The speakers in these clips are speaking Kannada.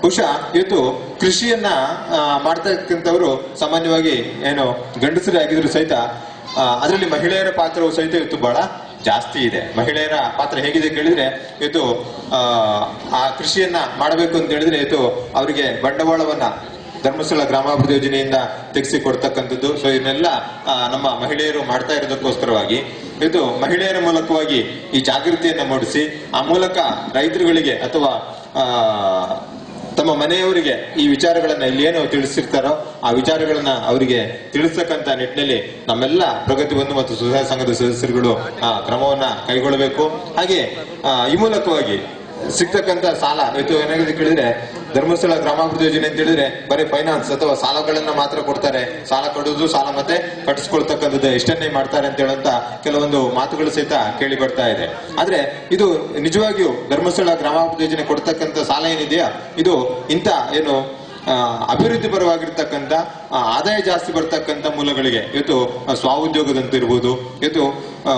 ಬಹುಶಃ ಇವತ್ತು ಕೃಷಿಯನ್ನ ಆ, ಮಾಡ್ತಕ್ಕಂಥವ್ರು ಸಾಮಾನ್ಯವಾಗಿ ಏನು ಗಂಡಸರೇ ಆಗಿದ್ರು ಸಹಿತ ಅದರಲ್ಲಿ ಮಹಿಳೆಯರ ಪಾತ್ರವು ಸಹಿತ ಇವತ್ತು ಬಹಳ ಜಾಸ್ತಿ ಇದೆ ಮಹಿಳೆಯರ ಪಾತ್ರ ಹೇಗಿದೆ ಕೇಳಿದ್ರೆ ಇವತ್ತು ಆ, ಆ ಕೃಷಿಯನ್ನ ಮಾಡಬೇಕು ಅಂತ ಹೇಳಿದ್ರೆ ಇವತ್ತು ಅವರಿಗೆ ಬಂಡವಾಳವನ್ನ ಧರ್ಮಸ್ಥಳ ಗ್ರಾಮಾಭಿವೃದ್ಧಿ ಯೋಜನೆಯಿಂದ ತೆಗೆಸಿ ಕೊಡ್ತಕ್ಕಂಥದ್ದು ಸೊ ಇದನ್ನೆಲ್ಲ ಆ, ನಮ್ಮ ಮಹಿಳೆಯರು ಮಾಡ್ತಾ ಇರೋದಕ್ಕೋಸ್ಕರವಾಗಿ ಇದು ಮಹಿಳೆಯರ ಮೂಲಕವಾಗಿ ಈ ಜಾಗೃತಿಯನ್ನ ಮೂಡಿಸಿ ಆ ಮೂಲಕ ರೈತರುಗಳಿಗೆ ಅಥವಾ ಆ, ತಮ್ಮ ಮನೆಯವರಿಗೆ ಈ ವಿಚಾರಗಳನ್ನ ಇಲ್ಲಿ ಏನು ತಿಳಿಸಿರ್ತಾರೋ ಆ ವಿಚಾರಗಳನ್ನ ಅವರಿಗೆ ತಿಳಿಸ್ತಕ್ಕಂತ ನಿಟ್ಟಿನಲ್ಲಿ ನಮ್ಮೆಲ್ಲ ಪ್ರಗತಿ ಬಂಧು ಮತ್ತು ಸುಧಾರ ಸಂಘದ ಸದಸ್ಯರುಗಳು ಆ ಕ್ರಮವನ್ನ ಕೈಗೊಳ್ಳಬೇಕು ಹಾಗೆ ಆ, ಈ ಮೂಲಕವಾಗಿ ಸಿಗ್ತಕ್ಕಂತ ಸಾಲ ಇವತ್ತು ಏನಾಗಿದೆ ಕೇಳಿದ್ರೆ ಧರ್ಮಸ್ಥಳ ಗ್ರಾಮಾಭಿವೃದ್ಧಿ ಯೋಜನೆ ಅಂತ ಹೇಳಿದ್ರೆ ಬರೀ ಫೈನಾನ್ಸ್ ಅಥವಾ ಸಾಲಗಳನ್ನ ಮಾತ್ರ ಕೊಡ್ತಾರೆ ಸಾಲ ಕೊಡೋದು ಸಾಲ ಮತ್ತೆ ಕಟ್ಟಿಸ್ಕೊಳ್ತಕ್ಕಂಥದ್ದು ಎಷ್ಟನ್ನೇ ಮಾಡ್ತಾರೆ ಅಂತ ಹೇಳುವಂತ ಕೆಲವೊಂದು ಮಾತುಗಳು ಸಹಿತ ಕೇಳಿ ಬರ್ತಾ ಇದೆ ಆದ್ರೆ ಇದು ನಿಜವಾಗಿಯೂ ಧರ್ಮಸ್ಥಳ ಗ್ರಾಮಾಭಿವೃದ್ಧಿ ಯೋಜನೆ ಕೊಡ್ತಕ್ಕಂಥ ಸಾಲ ಏನಿದೆಯಾ ಇದು ಇಂಥ ಏನು ಆ, ಅಭಿವೃದ್ಧಿ ಪರವಾಗಿರ್ತಕ್ಕಂಥ ಆ, ಆದಾಯ ಜಾಸ್ತಿ ಬರ್ತಕ್ಕಂಥ ಮೂಲಗಳಿಗೆ ಇವತ್ತು ಆ, ಸ್ವಉದ್ಯೋಗದಂತ ಇರ್ಬೋದು ಇವತ್ತು ಆ,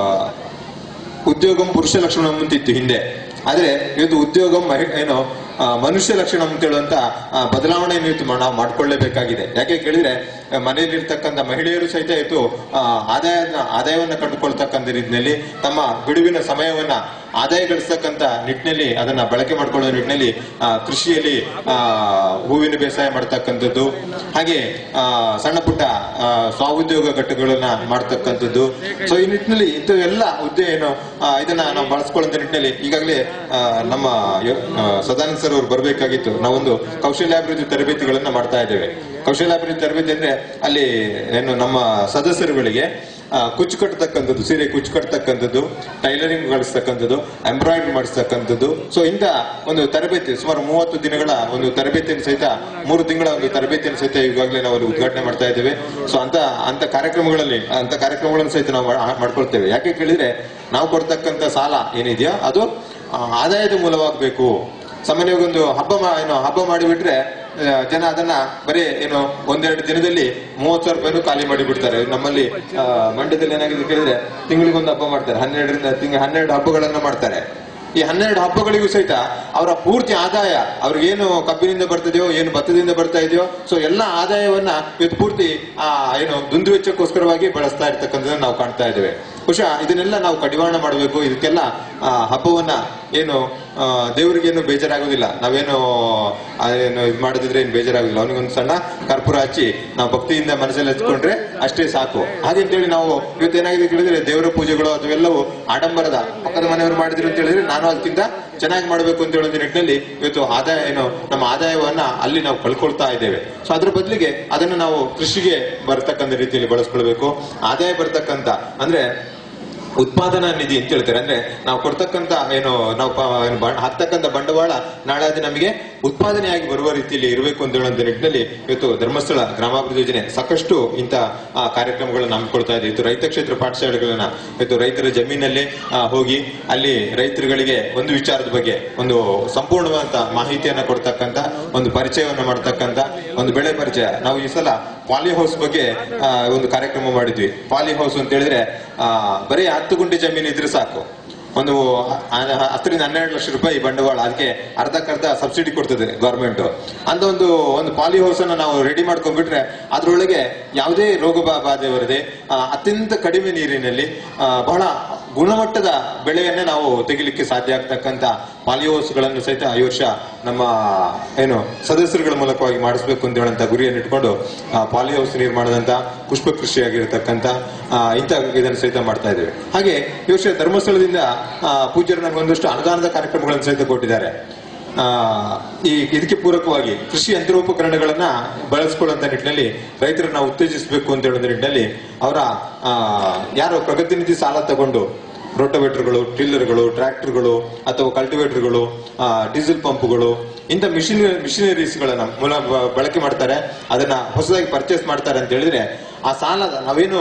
ಉದ್ಯೋಗಂ ಪುರುಷ ಲಕ್ಷಣ ಅಂತಿತ್ತು ಹಿಂದೆ ಆದ್ರೆ ಇವತ್ತು ಉದ್ಯೋಗಂ ಮಹಿ ಏನು ಆ, ಮನುಷ್ಯ ಲಕ್ಷಣ ಅಂತ ಹೇಳುವಂತ ಆ, ಬದಲಾವಣೆಯನ್ನು ಇವತ್ತು ಮಾ- ನಾವು ಮಾಡ್ಕೊಳ್ಳೇಬೇಕಾಗಿದೆ ಯಾಕೆ ಕೇಳಿದ್ರೆ ಆ, ಮನೆಯಲ್ಲಿರ್ತಕ್ಕಂಥ ಮಹಿಳೆಯರು ಸಹಿತ ಇವತ್ತು ಆ, ಆದಾಯ ಆದಾಯವನ್ನ ಕಂಡುಕೊಳ್ತಕ್ಕಂಥ ನಿಟ್ಟಿನಲ್ಲಿ ತಮ್ಮ ಬಿಡುವಿನ ಸಮಯವನ್ನ ಆದಾಯ ಗಳಿಸ್ತಕ್ಕಂಥ ನಿಟ್ಟಿನಲ್ಲಿ ಅದನ್ನ ಬಳಕೆ ಮಾಡ್ಕೊಳ್ಳೋ ನಿಟ್ಟಿನಲ್ಲಿ ಆ, ಕೃಷಿಯಲ್ಲಿ ಆ, ಹೂವಿನ ಬೇಸಾಯ ಮಾಡ್ತಕ್ಕಂಥದ್ದು ಹಾಗೆ ಆ, ಸಣ್ಣ ಪುಟ್ಟ ಆ, ಸ್ವಉದ್ಯೋಗ ಘಟ್ಟಗಳನ್ನ ಮಾಡ್ತಕ್ಕಂಥದ್ದು ಸೊ ಈ ನಿಟ್ಟಿನಲ್ಲಿ ಇಂಥವೆಲ್ಲ ಹುದ್ದೆ ಏನು ಆ, ಇದನ್ನ ನಾವು ಬಳಸ್ಕೊಳ್ಳೋ ನಿಟ್ಟಿನಲ್ಲಿ ಈಗಾಗಲೇ ಆ, ನಮ್ಮ ಯೋ- ಆ, ಸದಾನಂದ ಸರ್ ಅವರು ಬರಬೇಕಾಗಿತ್ತು ನಾವೊಂದು ಕೌಶಲ್ಯಾಭಿವೃದ್ಧಿ ತರಬೇತಿಗಳನ್ನ ಮಾಡ್ತಾ ಇದ್ದೇವೆ ಕೌಶಲ್ಯಾಭಿವೃದ್ಧಿ ತರಬೇತಿ ಅಂದ್ರೆ ಅಲ್ಲಿ ಏನು ನಮ್ಮ ಸದಸ್ಯರುಗಳಿಗೆ ಆ, ಕುಚ್ಚು ಕಟ್ಟತಕ್ಕಂಥದ್ದು ಸೀರೆ ಕುಚ್ಚು ಕಟ್ಟತಕ್ಕಂಥದ್ದು ಟೈಲರಿಂಗ್ ಮಾಡಿಸ್ತಕ್ಕಂಥದ್ದು ಎಂಬ್ರಾಯ್ಡ್ರಿ ಮಾಡಿಸ್ತಕ್ಕಂಥದ್ದು ಸೊ ಇಂಥ ಒಂದು ತರಬೇತಿ ಸುಮಾರು ಮೂವತ್ತು ದಿನಗಳ ಒಂದು ತರಬೇತಿಯನ್ನು ಸಹಿತ ಮೂರು ತಿಂಗಳ ಒಂದು ತರಬೇತಿಯನ್ನು ಸಹಿತ ಈಗಾಗಲೇ ನಾವು ಅಲ್ಲಿ ಉದ್ಘಾಟನೆ ಮಾಡ್ತಾ ಇದ್ದೇವೆ ಸೊ ಅಂತ ಅಂತ ಕಾರ್ಯಕ್ರಮಗಳಲ್ಲಿ ಅಂತ ಕಾರ್ಯಕ್ರಮಗಳನ್ನು ಸಹಿತ ನಾವು ಮಾಡ್- ಮಾಡ್ಕೊಳ್ತೇವೆ ಯಾಕೆ ಕೇಳಿದ್ರೆ ನಾವು ಕೊಡ್ತಕ್ಕಂಥ ಸಾಲ ಏನಿದೆಯೋ ಅದು ಆ, ಆದಾಯದ ಮೂಲವಾಗಬೇಕು ಸಾಮಾನ್ಯವಾಗಿ ಒಂದು ಹಬ್ಬ ಮಾ- ಏನು ಹಬ್ಬ ಮಾಡಿಬಿಟ್ರೆ ಆ, ಜನ ಅದನ್ನ ಬರೀ ಏನು ಒಂದೆರಡು ದಿನದಲ್ಲಿ ಮೂವತ್ತು ಸಾವಿರ ರೂಪಾಯಿನೂ ಖಾಲಿ ಮಾಡಿ ಬಿಡ್ತಾರೆ ನಮ್ಮಲ್ಲಿ ಆ, ಮಂಡ್ಯದಲ್ಲಿ ಏನಾಗಿದೆ ಕೇಳಿದ್ರೆ ತಿಂಗಳಿಗೊಂದು ಹಬ್ಬ ಮಾಡ್ತಾರೆ ಹನ್ನೆರಡರಿಂದ ತಿಂಗಳ ಹನ್ನೆರಡು ಹಬ್ಬಗಳನ್ನ ಮಾಡ್ತಾರೆ ಈ ಹನ್ನೆರಡು ಹಬ್ಬಗಳಿಗೂ ಸಹಿತ ಅವರ ಪೂರ್ತಿ ಆದಾಯ ಅವ್ರಿಗೇನು ಕಬ್ಬಿನಿಂದ ಬರ್ತದೆಯೋ ಏನು ಭತ್ತದಿಂದ ಬರ್ತಾ ಇದೆಯೋ ಸೊ ಎಲ್ಲ ಆದಾಯವನ್ನ ಇವತ್ತು ಪೂರ್ತಿ ಆ ಏನು ದುಂದುವೆಚ್ಚಕ್ಕೋಸ್ಕರವಾಗಿ ಬಳಸ್ತಾ ಇರ್ತಕ್ಕಂಥದ್ದನ್ನ ನಾವು ಕಾಣ್ತಾ ಇದ್ದೇವೆ ಬಹುಶಃ ಇದನ್ನೆಲ್ಲ ನಾವು ಕಡಿವಾಣ ಮಾಡಬೇಕು ಇದಕ್ಕೆಲ್ಲ ಆ, ಹಬ್ಬವನ್ನ ಏನು ಆ, ದೇವರಿಗೇನು ಬೇಜಾರಾಗೋದಿಲ್ಲ ನಾವೇನು ಆ, ಏನು ಇದು ಮಾಡಿದ್ರೆ ಏನು ಬೇಜಾರಾಗೋದಿಲ್ಲ ಅವನಿಗೊಂದು ಸಣ್ಣ ಕರ್ಪೂರ ಹಚ್ಚಿ ನಾವು ಭಕ್ತಿಯಿಂದ ಮನಸ್ಸಲ್ಲಿ ಹಚ್ಕೊಂಡ್ರೆ ಅಷ್ಟೇ ಸಾಕು ಹಾಗೆ ಅಂತೇಳಿ ನಾವು ಇವತ್ತು ಏನಾಗಿದೆ ಕೇಳಿದ್ರೆ ದೇವರ ಪೂಜೆಗಳು ಅವೆಲ್ಲವೂ ಆಡಂಬರದ ಪಕ್ಕದ ಮನೆಯವರು ಮಾಡಿದ್ರು ಅಂತ ಹೇಳಿದ್ರೆ ನಾನು ಅದಕ್ಕಿಂತ ಚೆನ್ನಾಗಿ ಮಾಡಬೇಕು ಅಂತ ಹೇಳೋದು ನಿಟ್ಟಿನಲ್ಲಿ ಇವತ್ತು ಆದಾಯ ಏನು ನಮ್ಮ ಆದಾಯವನ್ನ ಅಲ್ಲಿ ನಾವು ಕಳ್ಕೊಳ್ತಾ ಇದ್ದೇವೆ ಸೊ ಅದ್ರ ಬದಲಿಗೆ ಅದನ್ನು ನಾವು ಕೃಷಿಗೆ ಬರ್ತಕ್ಕಂಥ ರೀತಿಯಲ್ಲಿ ಬಳಸ್ಕೊಳ್ಬೇಕು ಆದಾಯ ಬರ್ತಕ್ಕಂಥ ಅಂದ್ರೆ ಉತ್ಪಾದನಾ ನಿಧಿ ಅಂತ ಹೇಳ್ತಾರೆ ಅಂದ್ರೆ ನಾವು ಕೊಡ್ತಕ್ಕಂತ ಏನು ನಾವು ಪ- ಏನು ಬ- ಹಾಕ್ತಕ್ಕಂತ ಬಂಡವಾಳ ನಾಳೆ ಅದು ನಮಗೆ ಉತ್ಪಾದನೆಯಾಗಿ ಬರುವ ರೀತಿಯಲ್ಲಿ ಇರಬೇಕು ಅಂತ ಹೇಳುವಂತ ನಿಟ್ಟಿನಲ್ಲಿ ಇವತ್ತು ಧರ್ಮಸ್ಥಳ ಗ್ರಾಮಾಭಿವೃದ್ಧಿ ಯೋಜನೆ ಸಾಕಷ್ಟು ಇಂಥ ಆ, ಕಾರ್ಯಕ್ರಮಗಳನ್ನು ಹಮ್ಮಿಕೊಳ್ತಾ ಇದೆ ಇವತ್ತು ರೈತ ಕ್ಷೇತ್ರ ಪಾಠಶಾಲೆಗಳನ್ನ ಇವತ್ತು ರೈತರ ಜಮೀನಲ್ಲಿ ಆ, ಹೋಗಿ ಅಲ್ಲಿ ರೈತರುಗಳಿಗೆ ಒಂದು ವಿಚಾರದ ಬಗ್ಗೆ ಒಂದು ಸಂಪೂರ್ಣವಾದ ಮಾಹಿತಿಯನ್ನ ಕೊಡ್ತಕ್ಕಂತ ಒಂದು ಪರಿಚಯವನ್ನ ಮಾಡ್ತಕ್ಕಂತ ಒಂದು ಬೆಳೆ ಪರಿಚಯ ನಾವು ಈ ಸಲ ಪಾಲಿ ಹೌಸ್ ಬಗ್ಗೆ ಆ, ಒಂದು ಕಾರ್ಯಕ್ರಮ ಮಾಡಿದ್ವಿ ಪಾಲಿ ಹೌಸ್ ಅಂತ ಹೇಳಿದ್ರೆ ಆ, ಬರೀ ಹತ್ತು ಗುಂಟೆ ಜಮೀನು ಇದ್ರೆ ಸಾಕು ಒಂದು ಹ- ಹತ್ತರಿಂದ ಹನ್ನೆರಡು ಲಕ್ಷ ರೂಪಾಯಿ ಬಂಡವಾಳ ಅದಕ್ಕೆ ಅರ್ಧಕ್ಕರ್ಧ ಸಬ್ಸಿಡಿ ಕೊಡ್ತದೆ ಗವರ್ಮೆಂಟ್ ಅಂತ ಒಂದು ಒಂದು ಪಾಲಿ ಹೌಸ್ ಅನ್ನ ನಾವು ರೆಡಿ ಮಾಡ್ಕೊಂಡ್ಬಿಟ್ರೆ ಅದ್ರೊಳಗೆ ಯಾವುದೇ ರೋಗ ಬಾ- ಬಾಧೆ ಬರದೆ ಆ, ಅತ್ಯಂತ ಕಡಿಮೆ ನೀರಿನಲ್ಲಿ ಆ, ಬಹಳ ಗುಣಮಟ್ಟದ ಬೆಳೆಯನ್ನೇ ನಾವು ತೆಗಿಲಿಕ್ಕೆ ಸಾಧ್ಯ ಆಗ್ತಕ್ಕಂತ ಪಾಲಿ ಹೌಸ್ಗಳನ್ನು ಸಹಿತ ಈ ವರ್ಷ ನಮ್ಮ ಏನು ಸದಸ್ಯರುಗಳ ಮೂಲಕವಾಗಿ ಮಾಡಿಸ್ಬೇಕು ಅಂತ ಹೇಳಂತ ಗುರಿಯನ್ನು ಇಟ್ಕೊಂಡು ಆ, ಪಾಲಿ ಹೌಸ್ ನಿರ್ಮಾಣದಂತ ಪುಷ್ಪ ಕೃಷಿ ಆಗಿರತಕ್ಕಂತ ಆ, ಇಂಥ ಇದನ್ನು ಸಹಿತ ಮಾಡ್ತಾ ಇದ್ದೇವೆ ಹಾಗೆ ಈ ವರ್ಷ ಧರ್ಮಸ್ಥಳದಿಂದ ಆ, ಪೂಜ್ಯರು ನಮ್ಗೆ ಒಂದಷ್ಟು ಅನುದಾನದ ಕಾರ್ಯಕ್ರಮಗಳನ್ನು ಸಹಿತ ಕೊಟ್ಟಿದ್ದಾರೆ ಆ, ಈ ಇದಕ್ಕೆ ಪೂರಕವಾಗಿ ಕೃಷಿ ಯಂತ್ರೋಪಕರಣಗಳನ್ನ ಬಳಸ್ಕೊಳ್ಳುವಂತ ನಿಟ್ಟಿನಲ್ಲಿ ರೈತರನ್ನ ಉತ್ತೇಜಿಸಬೇಕು ಅಂತ ಹೇಳೋ ನಿಟ್ಟಿನಲ್ಲಿ ಅವರ ಆ, ಯಾರು ಪ್ರಗತಿ ನಿಧಿ ಸಾಲ ತಗೊಂಡು ರೋಟೋವೇಟರ್ಗಳು ಟಿಲ್ಲರ್ಗಳು ಟ್ರ್ಯಾಕ್ಟರ್ಗಳು ಅಥವಾ ಕಲ್ಟಿವೇಟರ್ಗಳು ಡೀಸೆಲ್ ಪಂಪ್ಗಳು ಇಂಥ ಮಿಷಿನ್ ಮಿಷಿನರೀಸ್ಗಳನ್ನ ಮೂಲ ಬ- ಬಳಕೆ ಮಾಡ್ತಾರೆ ಅದನ್ನ ಹೊಸದಾಗಿ ಪರ್ಚೇಸ್ ಮಾಡ್ತಾರೆ ಅಂತ ಹೇಳಿದ್ರೆ ಆ ಸಾಲದ ನಾವೇನು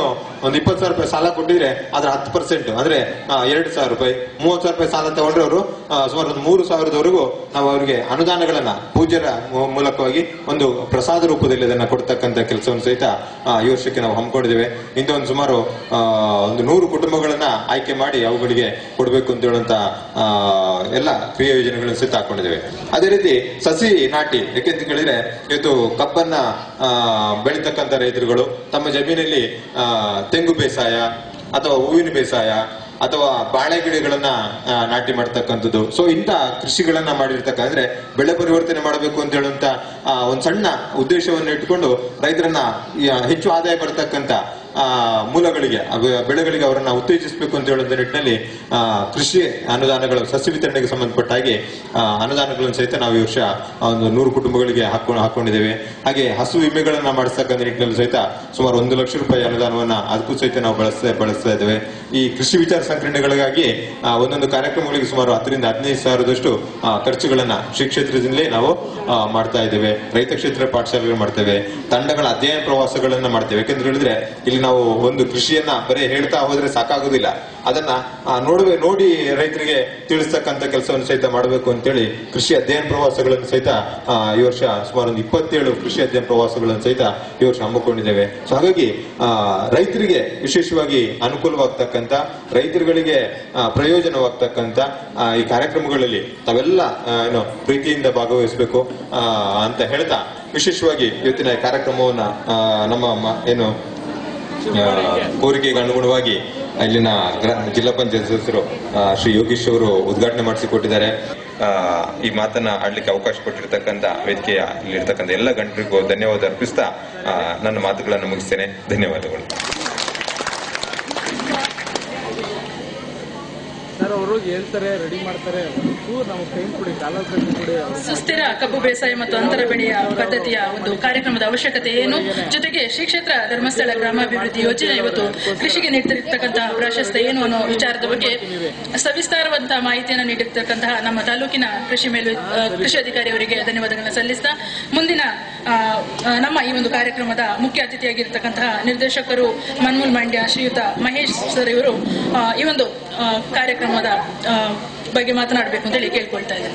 ಒಂದು ಇಪ್ಪತ್ತು ಸಾವಿರ ರೂಪಾಯಿ ಸಾಲ ಕೊಟ್ಟಿದ್ರೆ ಅದ್ರ ಹತ್ತು ಪರ್ಸೆಂಟ್ ಅಂದ್ರೆ ಆ, ಎರಡು ಸಾವಿರ ರೂಪಾಯಿ ಮೂವತ್ತು ಸಾವಿರ ರೂಪಾಯಿ ಸಾಲ ತಗೊಂಡ್ರೆ ಅವರು ಸುಮಾರು ಒಂದು ಮೂರು ಸಾವಿರದವರೆಗೂ ನಾವು ಅವರಿಗೆ ಅನುದಾನಗಳನ್ನ ಪೂಜ್ಯರ ಮೂ- ಮೂಲಕವಾಗಿ ಒಂದು ಪ್ರಸಾದ ರೂಪದಲ್ಲಿ ಅದನ್ನ ಕೊಡ್ತಕ್ಕಂಥ ಕೆಲಸವನ್ನು ಸಹಿತ ಆ, ಈ ವರ್ಷಕ್ಕೆ ನಾವು ಹಮ್ಮಿಕೊಂಡಿದ್ದೇವೆ ಇಂಥ ಒಂದು ಸುಮಾರು ಆ, ಒಂದು ನೂರು ಕುಟುಂಬಗಳನ್ನ ಆಯ್ಕೆ ಮಾಡಿ ಅವುಗಳಿಗೆ ಕೊಡಬೇಕು ಅಂತ ಹೇಳುವಂತ ಆ, ಎಲ್ಲ ಕ್ರಿಯಾ ಯೋಜನೆಗಳನ್ನು ಸಹಿತ ಹಾಕೊಂಡಿದ್ದೇವೆ ಅದೇ ರೀತಿ ಸಸಿ ನಾಟಿ ಯಾಕೆಂತ ಕೇಳಿದ್ರೆ ಇವತ್ತು ಕಬ್ಬನ್ನ ಆ, ಬೆಳೀತಕ್ಕಂಥ ರೈತರುಗಳು ತಮ್ಮ ಜಮೀನಲ್ಲಿ ಆ, ತೆಂಗು ಬೇಸಾಯ ಅಥವಾ ಹೂವಿನ ಬೇಸಾಯ ಅಥವಾ ಬಾಳೆ ಗಿಡಗಳನ್ನ ಆ, ನಾಟಿ ಮಾಡ್ತಕ್ಕಂಥದ್ದು ಸೊ ಇಂಥ ಕೃಷಿಗಳನ್ನ ಮಾಡಿರ್ತಕ್ಕ ಅಂದ್ರೆ ಬೆಳೆ ಪರಿವರ್ತನೆ ಮಾಡಬೇಕು ಅಂತ ಹೇಳುವಂತ ಆ, ಒಂದ್ ಸಣ್ಣ ಉದ್ದೇಶವನ್ನು ಇಟ್ಕೊಂಡು ರೈತರನ್ನ ಈ, ಹೆಚ್ಚು ಆದಾಯ ಬರ್ತಕ್ಕಂಥ ಆ, ಮೂಲಗಳಿಗೆ ಅವ- ಬೆಳೆಗಳಿಗೆ ಅವರನ್ನ ಉತ್ತೇಜಿಸಬೇಕು ಅಂತ ಹೇಳುವಂತ ನಿಟ್ಟಿನಲ್ಲಿ ಆ, ಕೃಷಿ ಅನುದಾನಗಳು ಸಸ್ಯ ವಿತರಣೆಗೆ ಸಂಬಂಧಪಟ್ಟ ಹಾಗೆ ಆ, ಅನುದಾನಗಳನ್ನು ಸಹಿತ ನಾವು ಈ ವರ್ಷ ಆ ಒಂದು ನೂರು ಕುಟುಂಬಗಳಿಗೆ ಹಾಕೊಂಡು ಹಾಕೊಂಡಿದ್ದೇವೆ ಹಾಗೆ ಹಸು ವಿಮೆಗಳನ್ನ ಮಾಡಿಸ್ತಕ್ಕಂಥ ನಿಟ್ಟಿನಲ್ಲಿ ಸಹಿತ ಸುಮಾರು ಒಂದು ಲಕ್ಷ ರೂಪಾಯಿ ಅನುದಾನವನ್ನ ಅದಕ್ಕೂ ಸಹಿತ ನಾವು ಬಳಸ್ತಾ ಬಳಸ್ತಾ ಇದ್ದೇವೆ ಈ ಕೃಷಿ ವಿಚಾರ ಸಂಕಿರಣಗಳಿಗಾಗಿ ಆ, ಒಂದೊಂದು ಕಾರ್ಯಕ್ರಮಗಳಿಗೆ ಸುಮಾರು ಹತ್ತರಿಂದ ಹದಿನೈದು ಸಾವಿರದಷ್ಟು ಆ, ಖರ್ಚುಗಳನ್ನ ಶ್ರೀ ಕ್ಷೇತ್ರದಿಂದಲೇ ನಾವು ಆ, ಮಾಡ್ತಾ ಇದ್ದೇವೆ ರೈತ ಕ್ಷೇತ್ರ ಪಾಠಶಾಲೆಗಳು ಮಾಡ್ತೇವೆ ತಂಡಗಳ ಅಧ್ಯಯನ ಪ್ರವಾಸಗಳನ್ನ ಮಾಡ್ತೇವೆ ಯಾಕಂದ್ರೆ ಹೇಳಿದ್ರೆ ಇಲ್ಲಿ ನಾವು ಒಂದು ಕೃಷಿಯನ್ನ ಬರೀ ಹೇಳ್ತಾ ಹೋದ್ರೆ ಸಾಕಾಗುದಿಲ್ಲ ಅದನ್ನ ಆ, ನೋಡುವೆ ನೋಡಿ ರೈತರಿಗೆ ತಿಳಿಸ್ತಕ್ಕಂಥ ಕೆಲಸವನ್ನು ಸಹಿತ ಮಾಡಬೇಕು ಅಂತೇಳಿ ಕೃಷಿ ಅಧ್ಯಯನ ಪ್ರವಾಸಗಳನ್ನು ಸಹಿತ ಆ, ಈ ವರ್ಷ ಸುಮಾರು ಒಂದು ಇಪ್ಪತ್ತೇಳು ಕೃಷಿ ಅಧ್ಯಯನ ಪ್ರವಾಸಗಳನ್ನು ಸಹಿತ ಈ ವರ್ಷ ಹಮ್ಮಿಕೊಂಡಿದ್ದೇವೆ ಸೊ ಹಾಗಾಗಿ ಆ, ರೈತರಿಗೆ ವಿಶೇಷವಾಗಿ ಅನುಕೂಲವಾಗ್ತಕ್ಕಂಥ ರೈತರುಗಳಿಗೆ ಆ, ಪ್ರಯೋಜನವಾಗ್ತಕ್ಕಂಥ ಆ, ಈ ಕಾರ್ಯಕ್ರಮಗಳಲ್ಲಿ ತಾವೆಲ್ಲ ಆ, ಏನು ಪ್ರೀತಿಯಿಂದ ಭಾಗವಹಿಸಬೇಕು ಆ, ಅಂತ ಹೇಳ್ತಾ ವಿಶೇಷವಾಗಿ ಇವತ್ತಿನ ಈ ಕಾರ್ಯಕ್ರಮವನ್ನ ಆ, ನಮ್ಮ ಮ- ಏನು ಆ, ಕೋರಿಕೆಗೆ ಅನುಗುಣವಾಗಿ ಇಲ್ಲಿನ ಗ್ರಾ- ಜಿಲ್ಲಾ ಪಂಚಾಯತ್ ಸದಸ್ಯರು ಆ, ಶ್ರೀ ಯೋಗೀಶ್ ಅವರು ಉದ್ಘಾಟನೆ ಮಾಡಿಸಿಕೊಟ್ಟಿದ್ದಾರೆ ಆ, ಈ ಮಾತನ್ನ ಆಡ್ಲಿಕ್ಕೆ ಅವಕಾಶ ಕೊಟ್ಟಿರ್ತಕ್ಕಂಥ ವೇದಿಕೆಯ ಇಲ್ಲಿರ್ತಕ್ಕಂಥ ಎಲ್ಲ ಗಣ್ಯರಿಗೂ ಧನ್ಯವಾದ ಅರ್ಪಿಸ್ತಾ ಆ, ನನ್ನ ಮಾತುಗಳನ್ನು ಮುಗಿಸ್ತೇನೆ ಧನ್ಯವಾದಗಳು ಸರ್ ಅವರು ಹೇಳ್ತಾರೆ ರೆಡಿ ಮಾಡ್ತಾರೆ ಒಂಚೂರು ನಮಗೆ ಟೈಮ್ ಕೊಡಿ ಕಾಲಾವಕಾಶ ಕೊಡಿ ಅವ್ರು ಸುಸ್ಥಿರ ಕಬ್ಬು ಬೇಸಾಯ ಮತ್ತು ಅಂತರ ಬೆಳೆಯ ಪದ್ಧತಿಯ ಒಂದು ಕಾರ್ಯಕ್ರಮದ ಅವಶ್ಯಕತೆ ಏನು ಜೊತೆಗೆ ಶ್ರೀ ಕ್ಷೇತ್ರ ಧರ್ಮಸ್ಥಳ ಗ್ರಾಮಾಭಿವೃದ್ಧಿ ಯೋಜನೆ ಇವತ್ತು ಕೃಷಿಗೆ ನೀಡ್ತಿರ್ತಕ್ಕಂತಹ ಪ್ರಾಶಸ್ತ್ಯ ಏನು ಅನ್ನೋ ವಿಚಾರದ ಬಗ್ಗೆ ಸವಿಸ್ತಾರವಂತಹ ಮಾಹಿತಿಯನ್ನು ನೀಡಿರ್ತಕ್ಕಂತಹ ನಮ್ಮ ತಾಲೂಕಿನ ಕೃಷಿ ಮೇಲು ಆ, ಕೃಷಿ ಅಧಿಕಾರಿ ಅವರಿಗೆ ಧನ್ಯವಾದಗಳನ್ನು ಸಲ್ಲಿಸ್ತಾ ಮುಂದಿನ ಆ, ಆ, ನಮ್ಮ ಈ ಒಂದು ಕಾರ್ಯಕ್ರಮದ ಮುಖ್ಯ ಅತಿಥಿಯಾಗಿರ್ತಕ್ಕಂತಹ ನಿರ್ದೇಶಕರು ಮನ್ಮೂಲ್ ಮಂಡ್ಯ ಶ್ರೀಯುತ ಮಹೇಶ್ ಸರ್ ಇವರು ಆ, ಈ ಒಂದು ಆ, ಕಾರ್ಯಕ್ರಮದ ಆ, ಬಗ್ಗೆ ಮಾತನಾಡಬೇಕು ಅಂತೇಳಿ ಕೇಳ್ಕೊಳ್ತಾ ಇದ್ದಾರೆ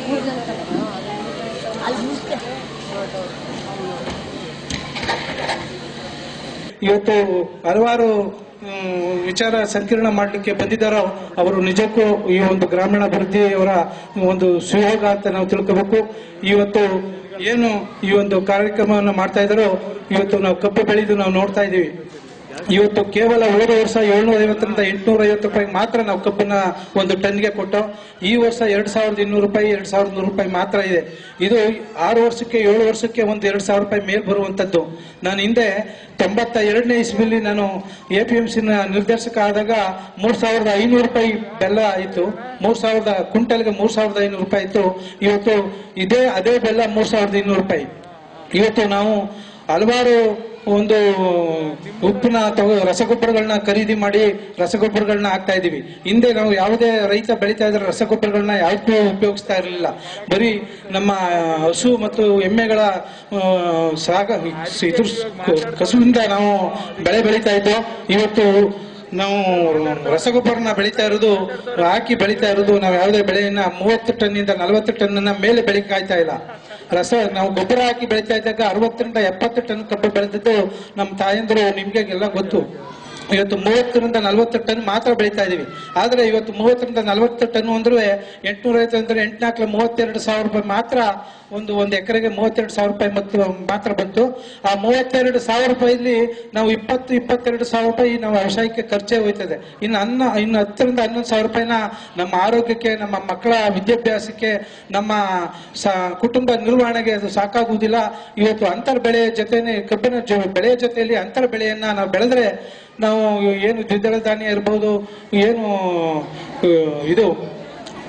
ಇವತ್ತು ಹಲವಾರು ಮ್, ವಿಚಾರ ಸಂಕಿರಣ ಮಾಡಲಿಕ್ಕೆ ಬಂದಿದ್ದಾರೋ ಅವರು ನಿಜಕ್ಕೂ ಈ ಒಂದು ಗ್ರಾಮೀಣಾಭಿವೃದ್ಧಿಯವರ ಒಂದು ಸುಯೋಗ ಅಂತ ನಾವು ತಿಳ್ಕೋಬೇಕು ಇವತ್ತು ಏನು ಈ ಒಂದು ಕಾರ್ಯಕ್ರಮವನ್ನು ಮಾಡ್ತಾ ಇದ್ದಾರೋ ಇವತ್ತು ನಾವು ಕಬ್ಬು ಬೆಳೆದು ನಾವು ನೋಡ್ತಾ ಇದ್ದೀವಿ ಇವತ್ತು ಕೇವಲ ಹೋದ ವರ್ಷ ಏಳ್ನೂರ ಐವತ್ತರಿಂದ ಎಂಟುನೂರ ಐವತ್ತು ರೂಪಾಯಿ ಮಾತ್ರ ನಾವು ಕಬ್ಬನ್ನ ಒಂದು ಟನ್ಗೆ ಕೊಟ್ಟು ಈ ವರ್ಷ ಎರಡ್ ಸಾವಿರದ ಇನ್ನೂರು ರೂಪಾಯಿ ಎರಡ್ ಸಾವಿರದ ನೂರು ರೂಪಾಯಿ ಮಾತ್ರ ಇದೆ ಇದು ಆರು ವರ್ಷಕ್ಕೆ ಏಳು ವರ್ಷಕ್ಕೆ ಒಂದು ಎರಡ್ ಸಾವಿರ ರೂಪಾಯಿ ಮೇಲ್ ಬರುವಂತದ್ದು ನಾನು ಹಿಂದೆ ತೊಂಬತ್ತ ಎರಡನೇ ಇಸ್ವಿಲಿ ನಾನು ಎ ಪಿ ಎಂ ಸಿನ ನಿರ್ದೇಶಕ ಆದಾಗ ಮೂರ್ ಸಾವಿರದ ಐನೂರು ರೂಪಾಯಿ ಬೆಲ್ಲ ಇತ್ತು ಮೂರ್ ಸಾವಿರದ ಕ್ವಿಂಟಲ್ಗೆ ಮೂರ್ ಸಾವಿರದ ಐನೂರು ರೂಪಾಯಿ ಇತ್ತು ಇವತ್ತು ಇದೇ ಅದೇ ಬೆಲ್ಲ ಮೂರ್ ಸಾವಿರದ ಇನ್ನೂರು ರೂಪಾಯಿ ಇವತ್ತು ನಾವು ಹಲವಾರು ಒಂದು ಉಪ್ಪಿನ ತಗೋ ರಸಗೊಬ್ಬರಗಳನ್ನ ಖರೀದಿ ಮಾಡಿ ರಸಗೊಬ್ಬರಗಳನ್ನ ಹಾಕ್ತಾ ಇದೀವಿ ಹಿಂದೆ ನಾವು ಯಾವುದೇ ರೈತ ಬೆಳೀತಾ ಇದ್ರೆ ರಸಗೊಬ್ಬರಗಳನ್ನ ಯಾವತ್ತೂ ಉಪಯೋಗಿಸ್ತಾ ಇರಲಿಲ್ಲ ಬರೀ ನಮ್ಮ ಹಸು ಮತ್ತು ಎಮ್ಮೆಗಳ ಆ, ಸಾಗ ಇದ್ರ ಕಸುವಿಂದ ನಾವು ಬೆಳೆ ಬೆಳೀತಾ ಇದ್ದೋ ಇವತ್ತು ನಾವು ರಸಗೊಬ್ಬರನ ಬೆಳೀತಾ ಇರೋದು ಹಾಕಿ ಬೆಳೀತಾ ಇರೋದು ನಾವು ಯಾವುದೇ ಬೆಳೆಯನ್ನ ಮೂವತ್ತು ಟನ್ನಿಂದ ನಲವತ್ತು ಟನ್ನ ಮೇಲೆ ಬೆಳಿಕಾಯ್ತಾ ಇಲ್ಲ ರಸ ನಾವು ಗೊಬ್ಬರ ಹಾಕಿ ಬೆಳೀತಾ ಇದ್ದಾಗ ಅರವತ್ತರಿಂದ ಎಪ್ಪತ್ತು ಟನ್ ಕಬ್ಬು ಬೆಳೆದಿದ್ದು ನಮ್ಮ ತಾಯಂದ್ರು ನಿಮ್ಗೆ ಎಲ್ಲ ಗೊತ್ತು ಇವತ್ತು ಮೂವತ್ತರಿಂದ ನಲವತ್ತು ಟನ್ ಮಾತ್ರ ಬೆಳೀತಾ ಇದೀವಿ ಆದ್ರೆ ಇವತ್ತು ಮೂವತ್ತರಿಂದ ನಲವತ್ತು ಟನ್ ಅಂದ್ರೆ ಎಂಟ್ನೂರ ಐವತ್ತು ಅಂದ್ರೆ ಎಂಟ್ನಾಲ್ಕು ಮೂವತ್ತೆರಡು ಸಾವಿರ ರೂಪಾಯಿ ಮಾತ್ರ ಒಂದು ಒಂದು ಎಕರೆಗೆ ಮೂವತ್ತೆರಡು ಸಾವಿರ ರೂಪಾಯಿ ಮತ್ತು ಮಾತ್ರ ಬಂತು ಆ ಮೂವತ್ತೆರಡು ಸಾವಿರ ರೂಪಾಯಿಲಿ ನಾವು ಇಪ್ಪತ್ತು ಇಪ್ಪತ್ತೆರಡು ಸಾವಿರ ರೂಪಾಯಿ ನಾವು ವ್ಯವಸಾಯಕ್ಕೆ ಖರ್ಚೇ ಹೋಯ್ತದೆ ಇನ್ನು ಅನ್ನ ಇನ್ನು ಹತ್ತರಿಂದ ಹನ್ನೊಂದು ಸಾವಿರ ರೂಪಾಯಿನ ನಮ್ಮ ಆರೋಗ್ಯಕ್ಕೆ ನಮ್ಮ ಮಕ್ಕಳ ವಿದ್ಯಾಭ್ಯಾಸಕ್ಕೆ ನಮ್ಮ ಸ- ಕುಟುಂಬ ನಿರ್ವಹಣೆಗೆ ಅದು ಸಾಕಾಗುವುದಿಲ್ಲ ಇವತ್ತು ಅಂತರ್ ಬೆಳೆ ಜೊತೆನೆ ಕಬ್ಬಿನ ಜೊ- ಬೆಳೆಯ ಜೊತೆಯಲ್ಲಿ ಅಂತರ ಬೆಳೆಯನ್ನ ನಾವು ಬೆಳೆದ್ರೆ ನಾವು ಏನು ದ್ವಿದಳ ಧಾನ್ಯ ಇರ್ಬೋದು ಏನು ಆ, ಇದು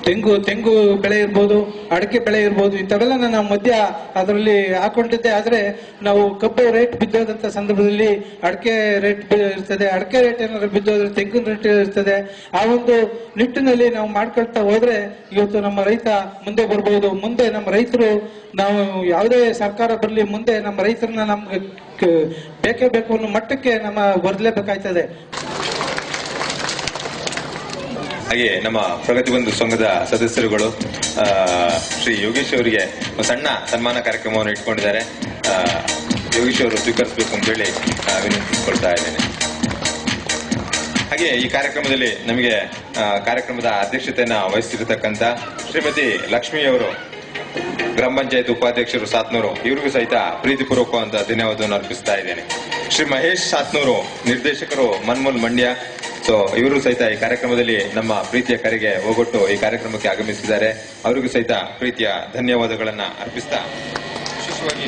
ತೆಂಗು ತೆಂಗು ಬೆಳೆ ಇರ್ಬೋದು ಅಡಿಕೆ ಬೆಳೆ ಇರ್ಬೋದು ಇಂಥವೆಲ್ಲ ನಾವು ಮಧ್ಯ ಅದರಲ್ಲಿ ಹಾಕೊಂಡಿದ್ದೆ ಆದ್ರೆ ನಾವು ಕಬ್ಬು ರೇಟ್ ಬಿದ್ದೋದಂತ ಸಂದರ್ಭದಲ್ಲಿ ಅಡಿಕೆ ರೇಟ್ ಇರ್ತದೆ ಅಡಿಕೆ ರೇಟ್ ಏನಾದ್ರು ಬಿದ್ದೋದ್ರೆ ತೆಂಗಿನ ರೇಟ್ ಇರ್ತದೆ ಆ ಒಂದು ನಿಟ್ಟಿನಲ್ಲಿ ನಾವು ಮಾಡ್ಕೊಳ್ತಾ ಹೋದ್ರೆ ಇವತ್ತು ನಮ್ಮ ರೈತ ಮುಂದೆ ಬರ್ಬೋದು ಮುಂದೆ ನಮ್ಮ ರೈತರು ನಾವು ಯಾವುದೇ ಸರ್ಕಾರ ಬರಲಿ ಮುಂದೆ ನಮ್ಮ ರೈತರನ್ನ ನಮ್ಗೆ ಕ- ಬೇಕೇ ಬೇಕು ಅನ್ನೋ ಮಟ್ಟಕ್ಕೆ ನಮ್ಮ ಬರಲೇಬೇಕಾಯ್ತದೆ ಹಾಗೆ ನಮ್ಮ ಪ್ರಗತಿ ಬಂಧು ಸಂಘದ ಸದಸ್ಯರುಗಳು ಆ, ಶ್ರೀ ಯೋಗೇಶ್ ಅವರಿಗೆ ಒಂದು ಸಣ್ಣ ಸನ್ಮಾನ ಕಾರ್ಯಕ್ರಮವನ್ನು ಇಟ್ಕೊಂಡಿದ್ದಾರೆ ಆ, ಯೋಗೇಶ್ ಅವರು ಸ್ವೀಕರಿಸಬೇಕು ಅಂತ ಹೇಳಿ ಆ, ವಿನಂತಿಸಿಕೊಳ್ತಾ ಇದ್ದೇನೆ ಹಾಗೆ ಈ ಕಾರ್ಯಕ್ರಮದಲ್ಲಿ ನಮಗೆ ಆ, ಕಾರ್ಯಕ್ರಮದ ಅಧ್ಯಕ್ಷತೆಯನ್ನ ವಹಿಸಿರತಕ್ಕಂತ ಶ್ರೀಮತಿ ಲಕ್ಷ್ಮಿ ಅವರು ಗ್ರಾಮ ಪಂಚಾಯತ್ ಉಪಾಧ್ಯಕ್ಷರು ಸಾತ್ನೂರು ಇವರಿಗೂ ಸಹಿತ ಪ್ರೀತಿಪೂರ್ವಕವಾದ ಧನ್ಯವಾದವನ್ನು ಅರ್ಪಿಸ್ತಾ ಇದ್ದೇನೆ ಶ್ರೀ ಮಹೇಶ್ ಸಾತ್ನೂರು ನಿರ್ದೇಶಕರು ಮನ್ಮೂಲ್ ಮಂಡ್ಯ ಸೊ ಇವರು ಸಹಿತ ಈ ಕಾರ್ಯಕ್ರಮದಲ್ಲಿ ನಮ್ಮ ಪ್ರೀತಿಯ ಕರೆಗೆ ಹೋಗೊಟ್ಟು ಈ ಕಾರ್ಯಕ್ರಮಕ್ಕೆ ಆಗಮಿಸಿದ್ದಾರೆ ಅವರಿಗೂ ಸಹಿತ ಪ್ರೀತಿಯ ಧನ್ಯವಾದಗಳನ್ನ ಅರ್ಪಿಸ್ತಾ ವಿಶೇಷವಾಗಿ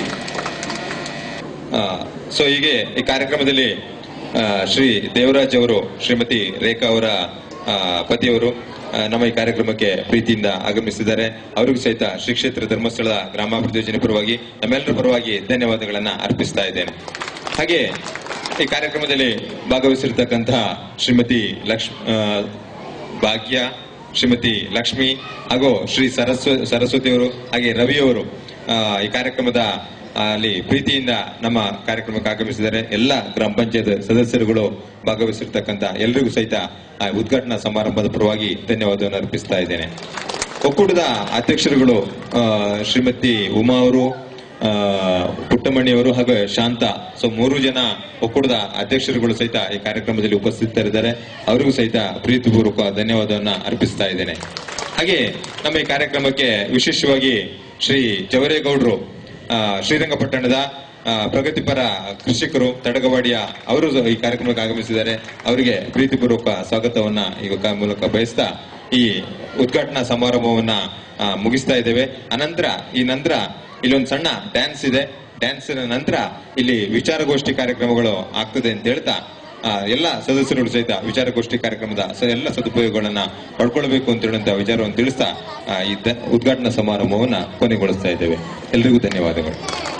ಸೊ ಹೀಗೆ ಈ ಕಾರ್ಯಕ್ರಮದಲ್ಲಿ ಆ, ಶ್ರೀ ದೇವರಾಜ್ ಅವರು ಶ್ರೀಮತಿ ರೇಖಾ ಅವರ ಆ, ಪತಿಯವರು ಆ, ನಮ್ಮ ಈ ಕಾರ್ಯಕ್ರಮಕ್ಕೆ ಪ್ರೀತಿಯಿಂದ ಆಗಮಿಸಿದ್ದಾರೆ ಅವರಿಗೂ ಸಹಿತ ಶ್ರೀ ಕ್ಷೇತ್ರ ಧರ್ಮಸ್ಥಳ ಗ್ರಾಮಾಭಿವೃದ್ಧಿ ಯೋಜನೆ ಪರವಾಗಿ ನಮ್ಮೆಲ್ಲರ ಪರವಾಗಿ ಧನ್ಯವಾದಗಳನ್ನ ಅರ್ಪಿಸ್ತಾ ಇದ್ದೇನೆ ಹಾಗೆ ಈ ಕಾರ್ಯಕ್ರಮದಲ್ಲಿ ಭಾಗವಹಿಸಿರ್ತಕ್ಕಂತಹ ಶ್ರೀಮತಿ ಲಕ್ಷ್ಮ ಆ, ಭಾಗ್ಯ ಶ್ರೀಮತಿ ಲಕ್ಷ್ಮಿ ಹಾಗೂ ಶ್ರೀ ಸರಸ್ವ ಸರಸ್ವತಿ ಅವರು ಹಾಗೆ ರವಿ ಅವರು ಆ, ಈ ಕಾರ್ಯಕ್ರಮದ ಆ, ಅಲ್ಲಿ ಪ್ರೀತಿಯಿಂದ ನಮ್ಮ ಕಾರ್ಯಕ್ರಮಕ್ಕೆ ಆಗಮಿಸಿದ್ದಾರೆ ಎಲ್ಲ ಗ್ರಾಮ ಪಂಚಾಯತ್ ಸದಸ್ಯರುಗಳು ಭಾಗವಹಿಸಿರ್ತಕ್ಕಂಥ ಎಲ್ಲರಿಗೂ ಸಹಿತ ಆ ಉದ್ಘಾಟನಾ ಸಮಾರಂಭದ ಪರವಾಗಿ ಧನ್ಯವಾದವನ್ನು ಅರ್ಪಿಸ್ತಾ ಇದ್ದೇನೆ ಒಕ್ಕೂಟದ ಅಧ್ಯಕ್ಷರುಗಳು ಆ, ಶ್ರೀಮತಿ ಉಮಾ ಅವರು ಆ, ಪುಟ್ಟಮಣಿ ಅವರು ಹಾಗೂ ಶಾಂತ ಸೊ ಮೂರು ಜನ ಒಕ್ಕೂಟದ ಅಧ್ಯಕ್ಷರುಗಳು ಸಹಿತ ಈ ಕಾರ್ಯಕ್ರಮದಲ್ಲಿ ಉಪಸ್ಥಿತರಿದ್ದಾರೆ ಅವರಿಗೂ ಸಹಿತ ಪ್ರೀತಿಪೂರ್ವಕ ಧನ್ಯವಾದವನ್ನ ಅರ್ಪಿಸ್ತಾ ಇದ್ದೇನೆ ಹಾಗೆ ನಮ್ಮ ಈ ಕಾರ್ಯಕ್ರಮಕ್ಕೆ ವಿಶೇಷವಾಗಿ ಶ್ರೀ ಜವರೇಗೌಡರು ಆ, ಶ್ರೀರಂಗಪಟ್ಟಣದ ಆ, ಪ್ರಗತಿಪರ ಕೃಷಿಕರು ತಡಗವಾಡಿಯ ಅವರು ಈ ಕಾರ್ಯಕ್ರಮಕ್ಕೆ ಆಗಮಿಸಿದ್ದಾರೆ ಅವರಿಗೆ ಪ್ರೀತಿಪೂರ್ವಕ ಸ್ವಾಗತವನ್ನ ಈ ಕ- ಮೂಲಕ ಬಯಸ್ತಾ ಈ ಉದ್ಘಾಟನಾ ಸಮಾರಂಭವನ್ನ ಆ, ಮುಗಿಸ್ತಾ ಇದ್ದೇವೆ ಅನಂತರ ಈ ನಂತರ ಇಲ್ಲೊಂದು ಸಣ್ಣ ಡ್ಯಾನ್ಸ್ ಇದೆ ಡ್ಯಾನ್ಸ್ ನಂತರ ಇಲ್ಲಿ ವಿಚಾರಗೋಷ್ಠಿ ಕಾರ್ಯಕ್ರಮಗಳು ಆಗ್ತದೆ ಅಂತ ಹೇಳ್ತಾ ಆ, ಎಲ್ಲ ಸದಸ್ಯರು ಸಹಿತ ವಿಚಾರಗೋಷ್ಠಿ ಕಾರ್ಯಕ್ರಮದ ಸ- ಎಲ್ಲ ಸದುಪಯೋಗಗಳನ್ನ ಪಡ್ಕೊಳ್ಬೇಕು ಅಂತ ಹೇಳುವಂತ ವಿಚಾರವನ್ನು ತಿಳಿಸ್ತಾ ಆ, ಈ ದ- ಉದ್ಘಾಟನಾ ಸಮಾರಂಭವನ್ನ ಕೊನೆಗೊಳಿಸ್ತಾ ಇದ್ದೇವೆ ಎಲ್ರಿಗೂ ಧನ್ಯವಾದಗಳು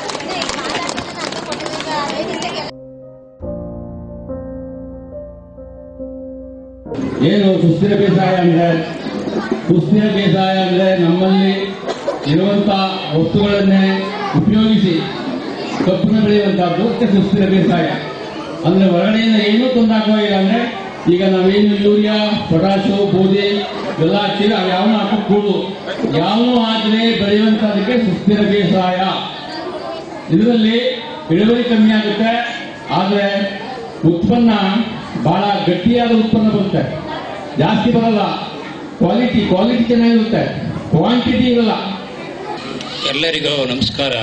ಏನು ಸುಸ್ಥಿರ ಬೇಸಾಯ ಅಂದ್ರೆ ಸುಸ್ಥಿರ ಬೇಸಾಯ ಅಂದ್ರೆ ನಮ್ಮಲ್ಲಿ ಇರುವಂತ ವಸ್ತುಗಳನ್ನೇ ಉಪಯೋಗಿಸಿ ಕಬ್ಬನ್ನು ಬೆಳೆಯುವಂತಹದ್ದು ಅದಕ್ಕೆ ಸುಸ್ಥಿರ ಬೇಸಾಯ ಅಂದ್ರೆ ಹೊರಗಡೆಯಿಂದ ಏನೂ ತಂದಾಕುವಾಗಿಲ್ಲ ಅಂದ್ರೆ ಈಗ ನಾವೇನು ಯೂರಿಯಾ ಪೊಟಾಶು ಬೂದಿ ಎಲ್ಲ ಹಾಕ್ತೀವಿ ಅವು ಯಾವನು ಹಾಕக்கூಡುದು ಯಾವನು ಹಾಕದೆ ಬೆಳೆಯುವಂತದಕ್ಕೆ ಸುಸ್ಥಿರ ಬೇಸಾಯ ಇದರಲ್ಲಿ ಇಳುವರಿ ಕಮ್ಮಿ ಆಗುತ್ತೆ ಆದ್ರೆ ಉತ್ಪನ್ನ ಬಹಳ ಗಟ್ಟಿಯಾದ ಉತ್ಪನ್ನ ಬರುತ್ತೆ ಜಾಸ್ತಿ ಬರಲ್ಲ ಕ್ವಾಲಿಟಿ ಕ್ವಾಲಿಟಿ ಚೆನ್ನಾಗಿರುತ್ತೆ ಕ್ವಾಂಟಿಟಿ ಇರಲ್ಲ ಎಲ್ಲರಿಗೂ ನಮಸ್ಕಾರ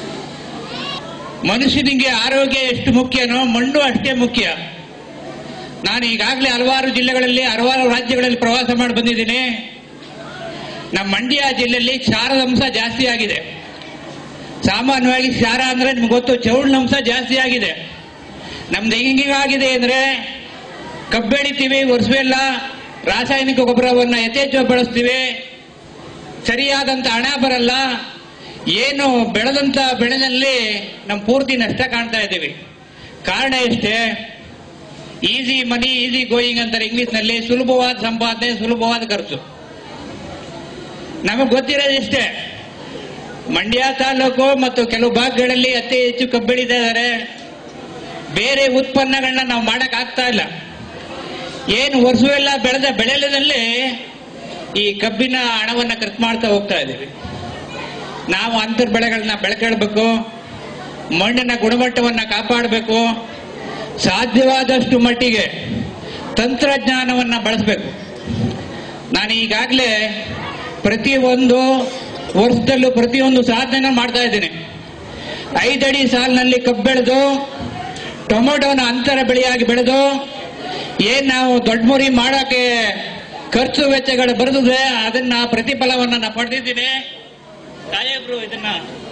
ಮನುಷ್ಯನಿಗೆ ಆರೋಗ್ಯ ಎಷ್ಟು ಮುಖ್ಯನೋ ಮಣ್ಣು ಅಷ್ಟೇ ಮುಖ್ಯ ನಾನು ಈಗಾಗಲೇ ಹಲವಾರು ಜಿಲ್ಲೆಗಳಲ್ಲಿ ಹಲವಾರು ರಾಜ್ಯಗಳಲ್ಲಿ ಪ್ರವಾಸ ಮಾಡಿ ಬಂದಿದ್ದೀನಿ ನಮ್ಮ ಮಂಡ್ಯ ಜಿಲ್ಲೆಯಲ್ಲಿ ಕ್ಷಾರದ ಅಂಶ ಜಾಸ್ತಿ ಆಗಿದೆ ಸಾಮಾನ್ಯವಾಗಿ ಕ್ಷಾರ ಅಂದ್ರೆ ನಿಮ್ಗೆ ಗೊತ್ತು ಚೌಳಿನ ಅಂಶ ಜಾಸ್ತಿ ಆಗಿದೆ ನಮ್ದು ಹೆಂಗಾಗಿದೆ ಅಂದ್ರೆ ಕಬ್ಬು ಬೆಳಿತೀವಿ ವರ್ಷವೆಲ್ಲ ರಾಸಾಯನಿಕ ಗೊಬ್ಬರವನ್ನ ಯಥೇಚ್ಛವಾಗಿ ಬಳಸ್ತೀವಿ ಸರಿಯಾದಂತ ಹಣ ಬರಲ್ಲ ಏನು ಬೆಳೆದಂತ ಬೆಳೆನಲ್ಲಿ ನಮ್ಮ ಪೂರ್ತಿ ನಷ್ಟ ಕಾಣ್ತಾ ಇದ್ದೀವಿ ಕಾರಣ ಎಷ್ಟೇ ಈಸಿ ಮನಿ ಈಸಿ ಗೋಯಿಂಗ್ ಅಂತಾರೆ ಇಂಗ್ಲಿಷ್ ನಲ್ಲಿ ಸುಲಭವಾದ ಸಂಪಾದನೆ ಸುಲಭವಾದ ಖರ್ಚು ನಮಗೆ ಗೊತ್ತಿರೋದಿಷ್ಟೇ ಮಂಡ್ಯ ತಾಲೂಕು ಮತ್ತು ಕೆಲವು ಭಾಗಗಳಲ್ಲಿ ಅತಿ ಹೆಚ್ಚು ಕಬ್ಬು ಬೆಳೀತಾ ಇದ್ದಾರೆ ಬೇರೆ ಉತ್ಪನ್ನಗಳನ್ನ ನಾವು ಮಾಡಕ್ ಆಗ್ತಾ ಇಲ್ಲ ಏನು ವರ್ಷವೆಲ್ಲ ಬೆಳೆದ ಬೆಳೆದಲ್ಲಿ ಈ ಕಬ್ಬಿನ ಹಣವನ್ನ ಖರ್ಚು ಮಾಡ್ತಾ ಹೋಗ್ತಾ ಇದ್ದೀವಿ ನಾವು ಅಂತರ್ ಬೆಳೆಗಳನ್ನ ಬೆಳ್ಕೊಳ್ಬೇಕು ಮಣ್ಣಿನ ಗುಣಮಟ್ಟವನ್ನ ಕಾಪಾಡಬೇಕು ಸಾಧ್ಯವಾದಷ್ಟು ಮಟ್ಟಿಗೆ ತಂತ್ರಜ್ಞಾನವನ್ನ ಬಳಸಬೇಕು ನಾನು ಈಗಾಗಲೇ ಪ್ರತಿಯೊಂದು ವರ್ಷದಲ್ಲೂ ಪ್ರತಿಯೊಂದು ಸಾಧನೆ ಮಾಡ್ತಾ ಇದ್ದೀನಿ ಐದಡಿ ಸಾಲಿನಲ್ಲಿ ಕಬ್ಬು ಬೆಳೆದು ಟೊಮೊಟೊನ ಅಂತರ ಬೆಳೆಯಾಗಿ ಬೆಳೆದು ಏನ್ ನಾವು ದೊಡ್ಡ ಮುರಿ ಮಾಡಕ್ಕೆ ಖರ್ಚು ವೆಚ್ಚಗಳು ಬರೆದಿದೆ ಅದನ್ನ ಪ್ರತಿಫಲವನ್ನ ನಾನು ಪಡೆದಿದ್ದೀನಿ ಸಾಹೇಬ್ರು ಇದನ್ನ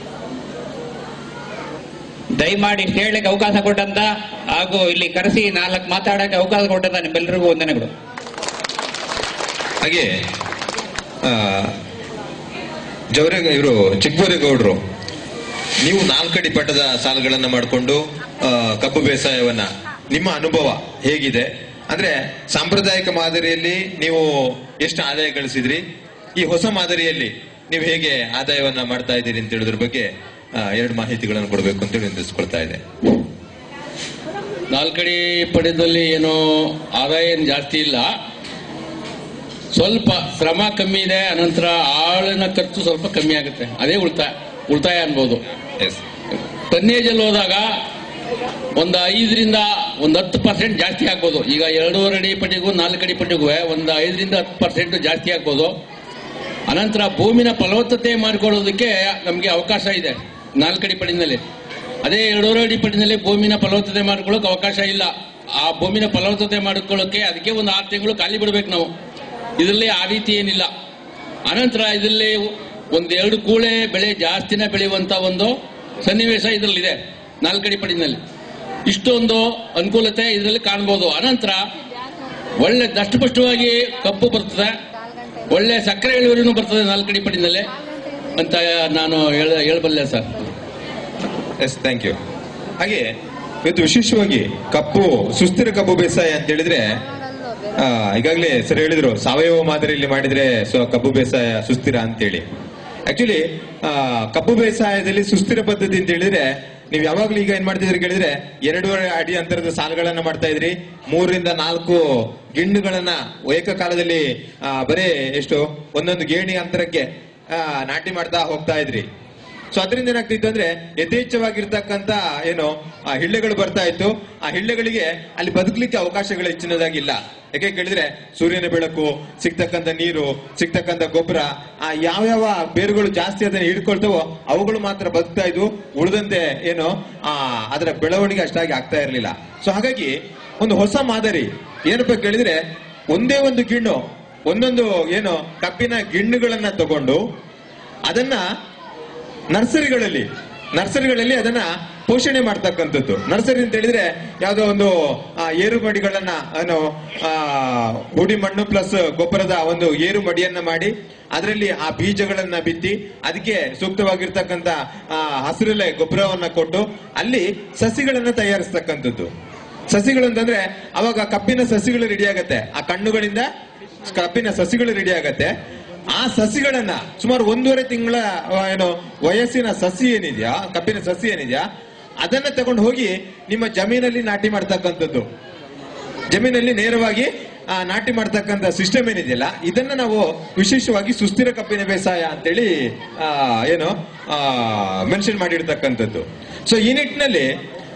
ದಯಮಾಡಿ ಇಷ್ಟು ಹೇಳಲಿಕ್ಕೆ ಅವಕಾಶ ಕೊಟ್ಟಂತ ಹಾಗೂ ಇಲ್ಲಿ ಕರೆಸಿ ನಾಲ್ಕು ಮಾತಾಡಕ್ಕೆ ಅವಕಾಶ ಕೊಟ್ಟಂತ ನಿಮ್ಮೆಲ್ಲರಿಗೂ ವಂದನೆಗಳು ಹಾಗೆ ಆ, ಜವರೇ ಇವರು ಚಿಕ್ಕಬೋರೇಗೌಡರು ನೀವು ನಾಲ್ಕಡಿ ಪಟ್ಟದ ಸಾಲುಗಳನ್ನ ಮಾಡಿಕೊಂಡು ಕಬ್ಬು ಬೇಸಾಯವನ್ನ ನಿಮ್ಮ ಅನುಭವ ಹೇಗಿದೆ ಅಂದ್ರೆ ಸಾಂಪ್ರದಾಯಿಕ ಮಾದರಿಯಲ್ಲಿ ನೀವು ಎಷ್ಟು ಆದಾಯ ಗಳಿಸಿದ್ರಿ ಈ ಹೊಸ ಮಾದರಿಯಲ್ಲಿ ನೀವು ಹೇಗೆ ಆದಾಯವನ್ನ ಮಾಡ್ತಾ ಇದ್ದೀರಿ ಅಂತ ಹೇಳೋದ್ರ ಬಗ್ಗೆ ಆ, ಎರಡು ಮಾಹಿತಿಗಳನ್ನು ಕೊಡಬೇಕು ಅಂತ ಹೇಳಿ ವಿನಂತಿಸ್ಕೊಳ್ತಾ ಇದೆ ನಾಲ್ಕಡಿ ಪಡೆದಲ್ಲಿ ಏನೋ ಆದಾಯ ಏನು ಜಾಸ್ತಿ ಇಲ್ಲ ಸ್ವಲ್ಪ ಶ್ರಮ ಕಮ್ಮಿ ಇದೆ ಅನಂತರ ಆಳಿನ ಖರ್ಚು ಸ್ವಲ್ಪ ಕಮ್ಮಿ ಆಗುತ್ತೆ ಅದೇ ಉಳಿತಾಯ ಉಳಿತಾಯ ಅನ್ಬೋದು ಎಸ್ ಟನ್ನೇಜಲ್ಲಿ ಹೋದಾಗ ಒಂದು ಐದರಿಂದ ಒಂದು ಹತ್ತು ಪರ್ಸೆಂಟ್ ಜಾಸ್ತಿ ಆಗ್ಬೋದು ಈಗ ಎರಡೂವರೆ ಅಡಿ ಪಟ್ಟಿಗೂ ನಾಲ್ಕು ಅಡಿ ಪಟ್ಟಿಗೂ ಒಂದು ಐದರಿಂದ ಹತ್ತು ಪರ್ಸೆಂಟ್ ಜಾಸ್ತಿ ಆಗ್ಬೋದು ಅನಂತರ ಭೂಮಿನ ಫಲವತ್ತತೆ ಮಾಡಿಕೊಳ್ಳೋದಕ್ಕೆ ನಮಗೆ ಅವಕಾಶ ಇದೆ ನಾಲ್ಕಡಿ ಪಡಿನಲ್ಲಿ ಅದೇ ಎರಡೂವರೆ ಅಡಿ ಪಡಿನಲ್ಲಿ ಭೂಮಿನ ಫಲವತ್ತತೆ ಮಾಡ್ಕೊಳ್ಳೋಕೆ ಅವಕಾಶ ಇಲ್ಲ ಆ ಭೂಮಿನ ಫಲವತ್ತತೆ ಮಾಡ್ಕೊಳ್ಳೋಕೆ ಅದಕ್ಕೆ ಒಂದು ಆರು ತಿಂಗಳು ಖಾಲಿ ಬಿಡ್ಬೇಕು ನಾವು ಇದರಲ್ಲಿ ಆ ರೀತಿ ಏನಿಲ್ಲ ಅನಂತರ ಇದರಲ್ಲಿ ಒಂದೆರಡು ಕೂಳೆ ಬೆಳೆ ಜಾಸ್ತಿನ ಬೆಳೆಯುವಂತ ಒಂದು ಸನ್ನಿವೇಶ ಇದರಲ್ಲಿದೆ ನಾಲ್ಕಡಿ ಪಡಿನಲ್ಲಿ ಇಷ್ಟೊಂದು ಅನುಕೂಲತೆ ಇದರಲ್ಲಿ ಕಾಣಬಹುದು ಅನಂತರ ಒಳ್ಳೆ ದಷ್ಟಪುಷ್ಟವಾಗಿ ಕಬ್ಬು ಬರ್ತದೆ ಒಳ್ಳೆ ಸಕ್ಕರೆ ಇಳುವರಿನೂ ಬರ್ತದೆ ನಾಲ್ಕಡಿ ಪಡಿನಲ್ಲಿ ಅಂತ ನಾನು ಹೇಳ ಹೇಳಬಲ್ಲೆ ಸರ್ ಎಸ್ ಥ್ಯಾಂಕ್ ಯು ಹಾಗೆ ಇವತ್ತು ವಿಶೇಷವಾಗಿ ಕಬ್ಬು ಸುಸ್ಥಿರ ಕಬ್ಬು ಬೇಸಾಯ ಅಂತ ಹೇಳಿದ್ರೆ ಆ, ಈಗಾಗಲೇ ಸರ್ ಹೇಳಿದ್ರು ಸಾವಯವ ಮಾದರಿಯಲ್ಲಿ ಮಾಡಿದ್ರೆ ಸೊ ಕಬ್ಬು ಬೇಸಾಯ ಸುಸ್ಥಿರ ಅಂತೇಳಿ ಆಕ್ಚುಲಿ ಕಬ್ಬು ಬೇಸಾಯದಲ್ಲಿ ಸುಸ್ಥಿರ ಪದ್ಧತಿ ಅಂತ ಹೇಳಿದ್ರೆ ನೀವು ಯಾವಾಗ್ಲೂ ಈಗ ಏನ್ ಮಾಡ್ತಿದ್ರಿ ಕೇಳಿದ್ರೆ ಎರಡೂವರೆ ಅಡಿ ಅಂತರದ ಸಾಲುಗಳನ್ನ ಮಾಡ್ತಾ ಇದ್ರಿ ಮೂರರಿಂದ ನಾಲ್ಕು ಗಿಣ್ಣುಗಳನ್ನ ಏಕಕಾಲದಲ್ಲಿ ಆ, ಬರೇ ಎಷ್ಟು ಒಂದೊಂದು ಗೇಣಿ ಅಂತರಕ್ಕೆ ಆ, ನಾಟಿ ಮಾಡ್ತಾ ಹೋಗ್ತಾ ಇದ್ರಿ ಸೊ ಅದರಿಂದ ಏನಾಗ್ತಿತ್ತು ಅಂದ್ರೆ ಯಥೇಚ್ಛವಾಗಿರ್ತಕ್ಕಂತ ಏನು ಆ ಹಿಳ್ಳೆಗಳು ಬರ್ತಾ ಇತ್ತು ಆ ಹಿಳ್ಳೆಗಳಿಗೆ ಅಲ್ಲಿ ಬದುಕಲಿಕ್ಕೆ ಅವಕಾಶಗಳು ಹೆಚ್ಚಿನದಾಗಿಲ್ಲ ಯಾಕೆ ಕೇಳಿದ್ರೆ ಸೂರ್ಯನ ಬೆಳಕು ಸಿಗ್ತಕ್ಕಂತ ನೀರು ಸಿಗ್ತಕ್ಕಂತ ಗೊಬ್ಬರ ಆ ಯಾವ್ಯಾವ ಬೇರುಗಳು ಜಾಸ್ತಿ ಅದನ್ನ ಹಿಡ್ಕೊಳ್ತಾವೋ ಅವುಗಳು ಮಾತ್ರ ಬದುಕ್ತಾ ಇದ್ವು ಉಳಿದಂತೆ ಏನು ಆ ಅದರ ಬೆಳವಣಿಗೆ ಅಷ್ಟಾಗಿ ಆಗ್ತಾ ಇರಲಿಲ್ಲ ಸೊ ಹಾಗಾಗಿ ಒಂದು ಹೊಸ ಮಾದರಿ ಏನಪ್ಪ ಕೇಳಿದ್ರೆ ಒಂದೇ ಒಂದು ಗಿಣ್ಣು ಒಂದೊಂದು ಏನು ಕಬ್ಬಿನ ಗಿಣ್ಣುಗಳನ್ನ ತಗೊಂಡು ಅದನ್ನ ನರ್ಸರಿಗಳಲ್ಲಿ ನರ್ಸರಿಗಳಲ್ಲಿ ಅದನ್ನ ಪೋಷಣೆ ಮಾಡ್ತಕ್ಕಂಥದ್ದು ನರ್ಸರಿ ಅಂತ ಹೇಳಿದ್ರೆ ಯಾವ್ದೋ ಒಂದು ಆ, ಏರು ಮಡಿಗಳನ್ನ ಏನು ಆ, ಹುಡಿ ಮಣ್ಣು ಪ್ಲಸ್ ಗೊಬ್ಬರದ ಒಂದು ಏರು ಮಡಿಯನ್ನ ಮಾಡಿ ಅದರಲ್ಲಿ ಆ ಬೀಜಗಳನ್ನ ಬಿತ್ತಿ ಅದಕ್ಕೆ ಸೂಕ್ತವಾಗಿರ್ತಕ್ಕಂಥ ಆ, ಹಸಿರೆಲೆ ಗೊಬ್ಬರವನ್ನ ಕೊಟ್ಟು ಅಲ್ಲಿ ಸಸಿಗಳನ್ನ ತಯಾರಿಸ್ತಕ್ಕಂಥದ್ದು ಸಸಿಗಳು ಅಂತಂದ್ರೆ ಅವಾಗ ಕಬ್ಬಿನ ಸಸಿಗಳು ರೆಡಿ ಆಗತ್ತೆ ಆ ಕಣ್ಣುಗಳಿಂದ ಕಬ್ಬಿನ ಸಸಿಗಳು ರೆಡಿ ಆಗತ್ತೆ ಆ ಸಸಿಗಳನ್ನ ಸುಮಾರು ಒಂದೂವರೆ ತಿಂಗಳ ಆ, ಏನು ವಯಸ್ಸಿನ ಸಸಿ ಏನಿದೆಯಾ ಕಬ್ಬಿನ ಸಸಿ ಏನಿದೆಯಾ ಅದನ್ನ ತಗೊಂಡು ಹೋಗಿ ನಿಮ್ಮ ಜಮೀನಲ್ಲಿ ನಾಟಿ ಮಾಡ್ತಕ್ಕಂಥದ್ದು ಜಮೀನಲ್ಲಿ ನೇರವಾಗಿ ಆ, ನಾಟಿ ಮಾಡ್ತಕ್ಕಂಥ ಸಿಸ್ಟಮ್ ಏನಿದೆಯಲ್ಲ ಇದನ್ನ ನಾವು ವಿಶೇಷವಾಗಿ ಸುಸ್ಥಿರ ಕಬ್ಬಿನ ಬೇಸಾಯ ಅಂತೇಳಿ ಆ, ಏನು ಮೆನ್ಷನ್ ಮಾಡಿರ್ತಕ್ಕಂಥದ್ದು ಸೊ ಈ ನಿಟ್ಟಿನಲ್ಲಿ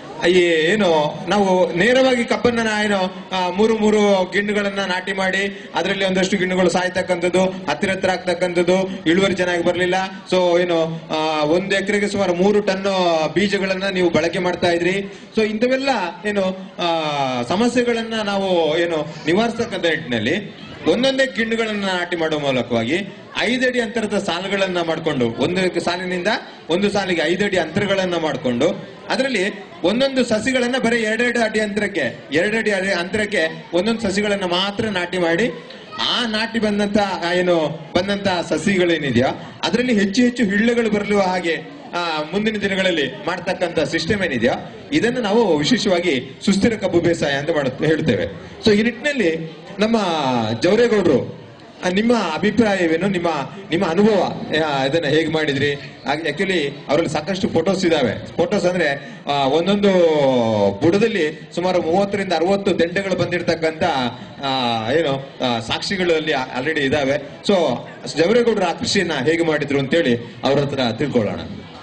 ಈ ಏನು ನಾವು ನೇರವಾಗಿ ಕಬ್ಬನ್ನ ನಾ- ಏನು ಆ, ಮೂರು ಮೂರು ಗಿಣ್ಣುಗಳನ್ನ ನಾಟಿ ಮಾಡಿ ಅದರಲ್ಲಿ ಒಂದಷ್ಟು ಗಿಣ್ಣುಗಳು ಸಾಯ್ತಕ್ಕಂಥದ್ದು ಹತ್ತಿರ ಹತ್ತಿರ ಆಗ್ತಕ್ಕಂಥದ್ದು ಇಳುವರಿ ಚೆನ್ನಾಗಿ ಬರಲಿಲ್ಲ ಸೊ ಏನು ಆ, ಒಂದು ಎಕರೆಗೆ ಸುಮಾರು ಮೂರು ಟನ್ ಬೀಜಗಳನ್ನ ನೀವು ಬಳಕೆ ಮಾಡ್ತಾ ಇದ್ರಿ ಸೊ ಇಂಥವೆಲ್ಲ ಏನು ಆ, ಸಮಸ್ಯೆಗಳನ್ನ ನಾವು ಏನು ನಿವಾರಿಸ್ತಕ್ಕಂಥ ನಿಟ್ಟಿನಲ್ಲಿ ಒಂದೊಂದೇ ಗಿಣ್ಣುಗಳನ್ನ ನಾಟಿ ಮಾಡುವ ಮೂಲಕವಾಗಿ ಐದಡಿ ಅಂತರದ ಸಾಲುಗಳನ್ನ ಮಾಡಿಕೊಂಡು ಒಂದು ಸಾಲಿನಿಂದ ಒಂದು ಸಾಲಿಗೆ ಐದಡಿ ಅಂತರಗಳನ್ನ ಮಾಡಿಕೊಂಡು ಅದರಲ್ಲಿ ಒಂದೊಂದು ಸಸಿಗಳನ್ನ ಬರೀ ಎರಡೆರಡು ಅಡಿ ಅಂತರಕ್ಕೆ ಎರಡಡಿ ಅಡಿ ಅಂತರಕ್ಕೆ ಒಂದೊಂದು ಸಸಿಗಳನ್ನ ಮಾತ್ರ ನಾಟಿ ಮಾಡಿ ಆ ನಾಟಿ ಬಂದಂತ ಆ ಏನು ಬಂದಂತ ಸಸಿಗಳೇನಿದೆಯಾ ಅದರಲ್ಲಿ ಹೆಚ್ಚು ಹೆಚ್ಚು ಹಿಳ್ಳೆಗಳು ಬರಲುವ ಹಾಗೆ ಆ, ಮುಂದಿನ ದಿನಗಳಲ್ಲಿ ಮಾಡ್ತಕ್ಕಂಥ ಸಿಸ್ಟಮ್ ಏನಿದೆಯಾ ಇದನ್ನು ನಾವು ವಿಶೇಷವಾಗಿ ಸುಸ್ಥಿರ ಕಬ್ಬು ಬೇಸಾಯ ಅಂತ ಮಾಡುತ್ತೆ ಹೇಳ್ತೇವೆ ಸೊ ಈ ನಿಟ್ಟಿನಲ್ಲಿ ನಮ್ಮ ಜವರೇಗೌಡರು ಆ, ನಿಮ್ಮ ಅಭಿಪ್ರಾಯವೇನು ನಿಮ್ಮ ನಿಮ್ಮ ಅನುಭವ ಆ, ಇದನ್ನ ಹೇಗೆ ಮಾಡಿದ್ರಿ ಆಕ್ಚುಲಿ ಅವರಲ್ಲಿ ಸಾಕಷ್ಟು ಫೋಟೋಸ್ ಇದಾವೆ ಫೋಟೋಸ್ ಅಂದ್ರೆ ಆ, ಒಂದೊಂದು ಬುಡದಲ್ಲಿ ಸುಮಾರು ಮೂವತ್ತರಿಂದ ಅರವತ್ತು ದಂಡೆಗಳು ಬಂದಿರತಕ್ಕಂತ ಆ, ಏನು ಆ, ಸಾಕ್ಷಿಗಳು ಅಲ್ಲಿ ಆಲ್ರೆಡಿ ಇದಾವೆ ಸೊ ಜವರೇಗೌಡರು ಆ ಕೃಷಿಯನ್ನ ಹೇಗೆ ಮಾಡಿದ್ರು ಅಂತೇಳಿ ಅವ್ರ ಹತ್ರ ತಿಳ್ಕೊಳ್ಳೋಣ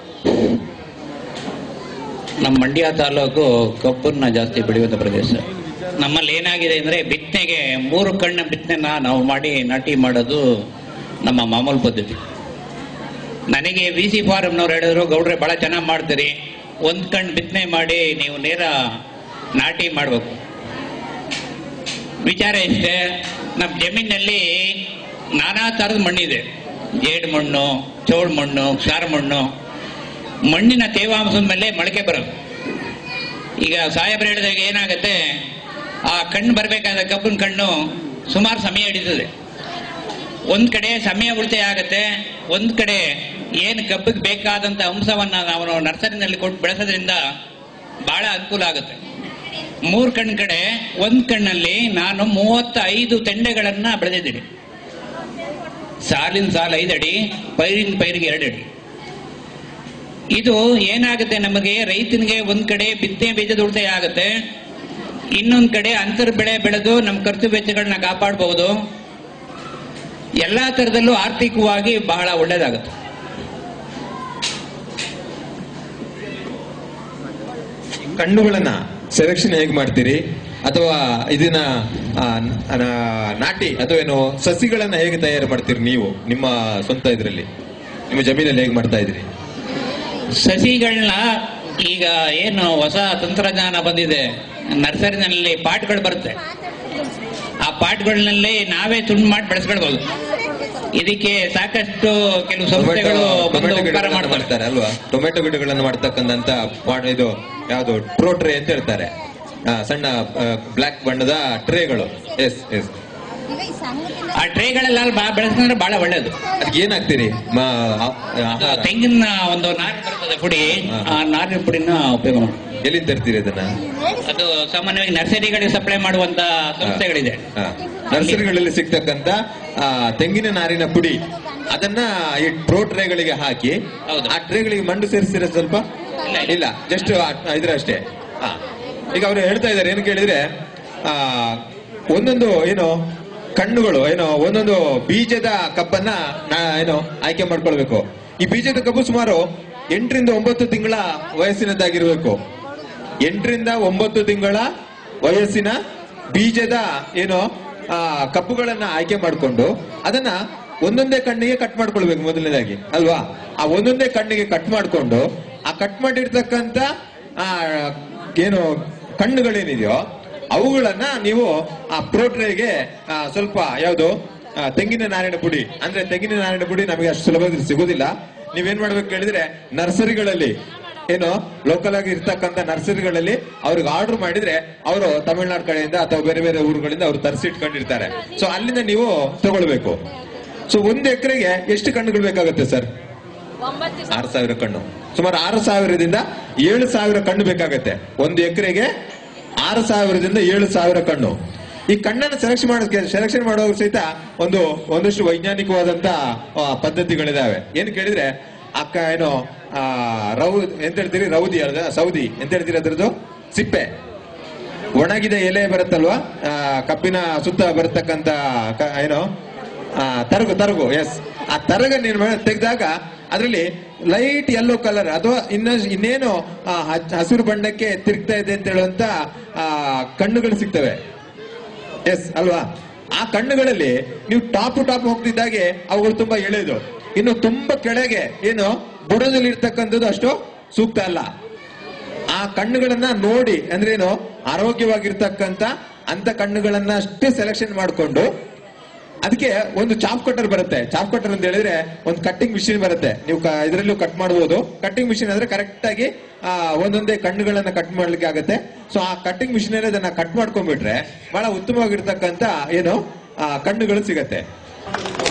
ನಮ್ಮ ಮಂಡ್ಯ ತಾಲೂಕು ಕಬ್ಬನ್ನ ಜಾಸ್ತಿ ಬೆಳೆಯುವಂಥ ಪ್ರದೇಶ ನಮ್ಮಲ್ಲಿ ಏನಾಗಿದೆ ಅಂದರೆ ಬಿತ್ತನೆಗೆ ಮೂರು ಕಣ್ಣ ಬಿತ್ತನೆನ ನಾವು ಮಾಡಿ ನಾಟಿ ಮಾಡೋದು ನಮ್ಮ ಮಾಮೂಲು ಪದ್ಧತಿ ನನಗೆ ವಿ ಸಿ ಫಾರಮ್ನವ್ರು ಹೇಳಿದ್ರು ಗೌಡ್ರೆ ಭಾಳ ಚೆನ್ನಾಗಿ ಮಾಡ್ತೀರಿ ಒಂದು ಕಣ್ಣು ಬಿತ್ತನೆ ಮಾಡಿ ನೀವು ನೇರ ನಾಟಿ ಮಾಡಬೇಕು ವಿಚಾರ ಇಷ್ಟೇ ನಮ್ಮ ಜಮೀನಲ್ಲಿ ನಾನಾ ಥರದ ಮಣ್ಣಿದೆ ಜೇಡು ಮಣ್ಣು ಚೌಳು ಮಣ್ಣು ಕ್ಷಾರ ಮಣ್ಣು ಮಣ್ಣಿನ ತೇವಾಂಶದ ಮೇಲೆ ಮೊಳಕೆ ಬರೋದು ಈಗ ಸಾಹೇಬ್ರು ಹೇಳಿದಾಗ ಏನಾಗುತ್ತೆ ಆ ಕಣ್ಣು ಬರಬೇಕಾದ ಕಬ್ಬಿನ ಕಣ್ಣು ಸುಮಾರು ಸಮಯ ಹಿಡಿತದೆ ಒಂದ್ ಕಡೆ ಸಮಯ ಉಳಿತಾಯ ಆಗತ್ತೆ ಒಂದ್ ಕಡೆ ಏನು ಕಬ್ಬಿಗೆ ಬೇಕಾದಂತ ಅಂಶವನ್ನ ನಾವು ನರ್ಸರಿನಲ್ಲಿ ಕೊಟ್ಟು ಬೆಳೆಸೋದ್ರಿಂದ ಬಹಳ ಅನುಕೂಲ ಆಗುತ್ತೆ ಮೂರ್ ಕಣ್ ಕಡೆ ಒಂದ್ ಕಣ್ಣಲ್ಲಿ ನಾನು ಮೂವತ್ತ ಐದು ತೆಂಡೆಗಳನ್ನ ಬೆಳೆದಿದ್ದೀನಿ ಸಾಲಿನ ಸಾಲ ಐದಡಿ ಪೈರಿನ ಪೈರಿಗೆ ಎರಡಡಿ ಇದು ಏನಾಗುತ್ತೆ ನಮಗೆ ರೈತನಿಗೆ ಒಂದ್ ಕಡೆ ಬಿತ್ತನೆ ಬೀಜದ ಉಳಿತಾಯ ಆಗುತ್ತೆ ಇನ್ನೊಂದ್ ಕಡೆ ಅಂತರ್ ಬೆಳೆ ಬೆಳೆದು ನಮ್ಮ ಖರ್ಚು ವೆಚ್ಚಗಳನ್ನ ಕಾಪಾಡಬಹುದು ಎಲ್ಲಾ ತರದಲ್ಲೂ ಆರ್ಥಿಕವಾಗಿ ಬಹಳ ಒಳ್ಳೇದಾಗುತ್ತೆ ಕಣ್ಣುಗಳನ್ನ ಸೆಲೆಕ್ಷನ್ ಹೇಗ್ ಮಾಡ್ತೀರಿ ಅಥವಾ ಇದನ್ನ ಆ, ನ- ನಾಟಿ ಅಥವಾ ಏನು ಸಸಿಗಳನ್ನ ಹೇಗೆ ತಯಾರು ಮಾಡ್ತೀರಿ ನೀವು ನಿಮ್ಮ ಸ್ವಂತ ಇದರಲ್ಲಿ ನಿಮ್ಮ ಜಮೀನಲ್ಲಿ ಹೇಗೆ ಮಾಡ್ತಾ ಇದ್ರಿ ಸಸಿಗಳನ್ನ ಈಗ ಏನು ಹೊಸ ತಂತ್ರಜ್ಞಾನ ಬಂದಿದೆ ನರ್ಸರಿನಲ್ಲಿ ಪಾಟ್ಗಳು ಬರುತ್ತೆ ಆ ಪಾಟ್ಗಳಲ್ಲಿ ನಾವೇ ತುಂಡು ಮಾಡಿ ಬೆಳೆಸ್ಕೊಳ್ಬಹುದು ಇದಕ್ಕೆ ಸಾಕಷ್ಟು ಕೆಲವು ಸಂಸ್ಥೆಗಳು ಬಂದು ಟೊಮೆಟೊ ಉಪಕಾರ ಗಿಡಗಳನ್ನ ಮಾಡ್ತಾರೆ ಮಾಡ್ತಾರೆ ಅಲ್ವಾ ಟೊಮೆಟೊ ಗಿಡಗಳನ್ನು ಮಾಡ್ತಕ್ಕಂತ ಪಾಟ್ ಇದು ಯಾವುದು ಟ್ರೋ ಟ್ರೇ ಅಂತ ಹೇಳ್ತಾರೆ ಆ, ಸಣ್ಣ ಬ್ಲಾಕ್ ಬಣ್ಣದ ಟ್ರೇಗಳು ಎಸ್ ಎಸ್ ಆ ಟ್ರೇಗಳೆಲ್ಲ ಬೆಳೆಸಿದ್ರೆ ಬಹಳ ಒಳ್ಳೇದು ಅದಕ್ಕೆ ಏನಾಗ್ತೀರಿ ಮಾ- ಆ- ಅದು ಆಹಾರ ತೆಂಗಿನ ಒಂದು ನಾರು ಬರ್ತದೆ ಪುಡಿ ಹಾ. ಆ ನಾರಿನ ಪುಡಿನ ಉಪಯೋಗ ಮಾಡಿ ಎಲ್ಲಿಂದ ತರ್ತೀರಿ ಅದನ್ನ ಅದು ಸಾಮಾನ್ಯವಾಗಿ ನರ್ಸರಿಗಳಿಗೆ ಸಪ್ಲೈ ಮಾಡುವಂತ ಸಂಸ್ಥೆಗಳಿದೆ ಆ, ನರ್ಸರಿಗಳಲ್ಲಿ ಸಿಗ್ತಕ್ಕಂತ ಆ, ತೆಂಗಿನ ನಾರಿನ ಪುಡಿ ಅದನ್ನ ಈ ಟ್ರೋ ಟ್ರೇಗಳಿಗೆ ಹಾಕಿ ಹೌದು. ಆ ಟ್ರೇಗಳಿಗೆ ಮಣ್ಣು ಸೇರಿಸಿರ ಸ್ವಲ್ಪ ಇಲ್ಲ. ಇಲ್ಲ ಜಸ್ಟ್ ಇದ್ರಷ್ಟೇ ಆ. ಈಗ ಅವರು ಹೇಳ್ತಾ ಇದ್ದಾರೆ ಏನು ಕೇಳಿದ್ರೆ ಆ ಒಂದೊಂದು ಏನು ಕಣ್ಣುಗಳು ಏನೋ ಒಂದೊಂದು ಬೀಜದ ಕಬ್ಬನ್ನ ನಾ- ಏನು ಆಯ್ಕೆ ಮಾಡ್ಕೊಳ್ಬೇಕು ಈ ಬೀಜದ ಕಬ್ಬು ಸುಮಾರು ಎಂಟರಿಂದ ಒಂಬತ್ತು ತಿಂಗಳ ವಯಸ್ಸಿನದ್ದಾಗಿರ್ಬೇಕು ಎಂಟರಿಂದ ಒಂಬತ್ತು ತಿಂಗಳ ವಯಸ್ಸಿನ ಬೀಜದ ಏನು ಆ ಕಬ್ಬುಗಳನ್ನ ಆಯ್ಕೆ ಮಾಡಿಕೊಂಡು ಅದನ್ನ ಒಂದೊಂದೇ ಕಣ್ಣಿಗೆ ಕಟ್ ಮಾಡ್ಕೊಳ್ಬೇಕು ಮೊದಲನೇದಾಗಿ ಅಲ್ವಾ ಆ ಒಂದೊಂದೇ ಕಣ್ಣಿಗೆ ಕಟ್ ಮಾಡ್ಕೊಂಡು ಆ ಕಟ್ ಮಾಡಿರ್ತಕ್ಕಂತ ಆ ಏನು ಕಣ್ಣುಗಳೇನಿದೆಯೋ ಅವುಗಳನ್ನ ನೀವು ಆ ಪ್ರೋಟ್ರೇಗೆ ಸ್ವಲ್ಪ ಯಾವುದು ಆ, ತೆಂಗಿನ ನಾರಿನ ಪುಡಿ ಅಂದ್ರೆ ತೆಂಗಿನ ನಾರಿನ ಪುಡಿ ನಮಗೆ ಅಷ್ಟು ಸುಲಭದಲ್ಲಿ ಸಿಗೋದಿಲ್ಲ ನೀವೇನ್ ಮಾಡ್ಬೇಕು ಹೇಳಿದ್ರೆ ನರ್ಸರಿಗಳಲ್ಲಿ ಏನು ಲೋಕಲ್ ಆಗಿ ಇರ್ತಕ್ಕಂಥ ನರ್ಸರಿಗಳಲ್ಲಿ ಅವ್ರಿಗೆ ಆರ್ಡರ್ ಮಾಡಿದ್ರೆ ಅವರು ತಮಿಳ್ನಾಡು ಕಡೆಯಿಂದ ಅಥವಾ ಬೇರೆ ಬೇರೆ ಊರುಗಳಿಂದ ಅವ್ರು ತರಿಸಿಟ್ಕೊಂಡಿರ್ತಾರೆ ಸೊ ಅಲ್ಲಿಂದ ನೀವು ತಗೊಳ್ಬೇಕು ಸೊ ಒಂದು ಎಕರೆಗೆ ಎಷ್ಟು ಕಣ್ಣುಗಳು ಬೇಕಾಗುತ್ತೆ ಸರ್ ಆರು ಸಾವಿರ ಕಣ್ಣು ಸುಮಾರು ಆರು ಸಾವಿರದಿಂದ ಏಳು ಸಾವಿರ ಕಣ್ಣು ಬೇಕಾಗತ್ತೆ ಒಂದು ಎಕರೆಗೆ ಆರು ಸಾವಿರದಿಂದ ಏಳು ಸಾವಿರ ಕಣ್ಣು ಈ ಕಣ್ಣನ್ನು ಸೆಲೆಕ್ಷನ್ ಮಾಡೋದಕ್ಕೆ ಸೆಲೆಕ್ಷನ್ ಮಾಡುವಾಗ ಸಹಿತ ಒಂದು ಒಂದಷ್ಟು ವೈಜ್ಞಾನಿಕವಾದಂತ ಆ, ಪದ್ಧತಿಗಳಿದಾವೆ ಏನು ಕೇಳಿದ್ರೆ ಅಕ್ಕ ಏನು ಆ, ರೌ ಎಂತ ಹೇಳ್ತೀರಿ ರೌದಿ ಅದ ಸೌದಿ ಎಂತ ಹೇಳ್ತೀರಿ ಅದ್ರದ್ದು ಸಿಪ್ಪೆ ಒಣಗಿದ ಎಲೆ ಬರುತ್ತಲ್ವಾ ಆ, ಕಬ್ಬಿನ ಸುತ್ತ ಬರತಕ್ಕಂತ ಕ- ಏನು ಆ, ತರಗು ತರಗು ಎಸ್ ಆ ತರಗ ನಿರ್ಮಾಣ ತೆಗೆದಾಗ ಅದರಲ್ಲಿ ಲೈಟ್ ಯೆಲ್ಲೋ ಕಲರ್ ಅಥವಾ ಇನ್ನ ಇನ್ನೇನು ಆ, ಹಚ್- ಹಸಿರು ಬಣ್ಣಕ್ಕೆ ತಿರುಗ್ತಾ ಇದೆ ಅಂತ ಹೇಳುವಂತ ಆ, ಕಣ್ಣುಗಳು ಸಿಗ್ತವೆ ಎಸ್ ಅಲ್ವಾ ಆ ಕಣ್ಣುಗಳಲ್ಲಿ ನೀವು ಟಾಪ್ ಟು ಟಾಪ್ ಹೋಗ್ತಿದ್ದಾಗೆ ಅವುಗಳು ತುಂಬಾ ಎಳೆದು ಇನ್ನು ತುಂಬಾ ಕೆಳಗೆ ಏನು ಬುಡದಲ್ಲಿ ಇರ್ತಕ್ಕಂಥದ್ದು ಅಷ್ಟು ಸೂಕ್ತ ಅಲ್ಲ ಆ ಕಣ್ಣುಗಳನ್ನ ನೋಡಿ ಅಂದ್ರೆ ಏನು ಆರೋಗ್ಯವಾಗಿರ್ತಕ್ಕಂತ ಅಂತ ಕಣ್ಣುಗಳನ್ನ ಅಷ್ಟೇ ಸೆಲೆಕ್ಷನ್ ಮಾಡಿಕೊಂಡು ಅದಕ್ಕೆ ಒಂದು ಚಾಪ್ ಕಟರ್ ಬರುತ್ತೆ ಚಾಪ್ ಕಟರ್ ಅಂತ ಹೇಳಿದ್ರೆ ಒಂದು ಕಟ್ಟಿಂಗ್ ಮಿಷಿನ್ ಬರುತ್ತೆ ನೀವು ಇದರಲ್ಲೂ ಕಟ್ ಮಾಡಬಹುದು ಕಟ್ಟಿಂಗ್ ಮಿಷಿನ್ ಅಂದ್ರೆ ಕರೆಕ್ಟ್ ಆಗಿ ಆ, ಒಂದೊಂದೇ ಕಣ್ಣುಗಳನ್ನ ಕಟ್ ಮಾಡ್ಲಿಕ್ಕೆ ಆಗುತ್ತೆ ಸೊ ಆ ಕಟ್ಟಿಂಗ್ ಮಿಷಿನ್ ಅದನ್ನ ಕಟ್ ಮಾಡ್ಕೊಂಡ್ಬಿಟ್ರೆ ಬಹಳ ಉತ್ತಮವಾಗಿರ್ತಕ್ಕಂತ ಏನು ಆ, ಕಣ್ಣುಗಳು ಸಿಗತ್ತೆ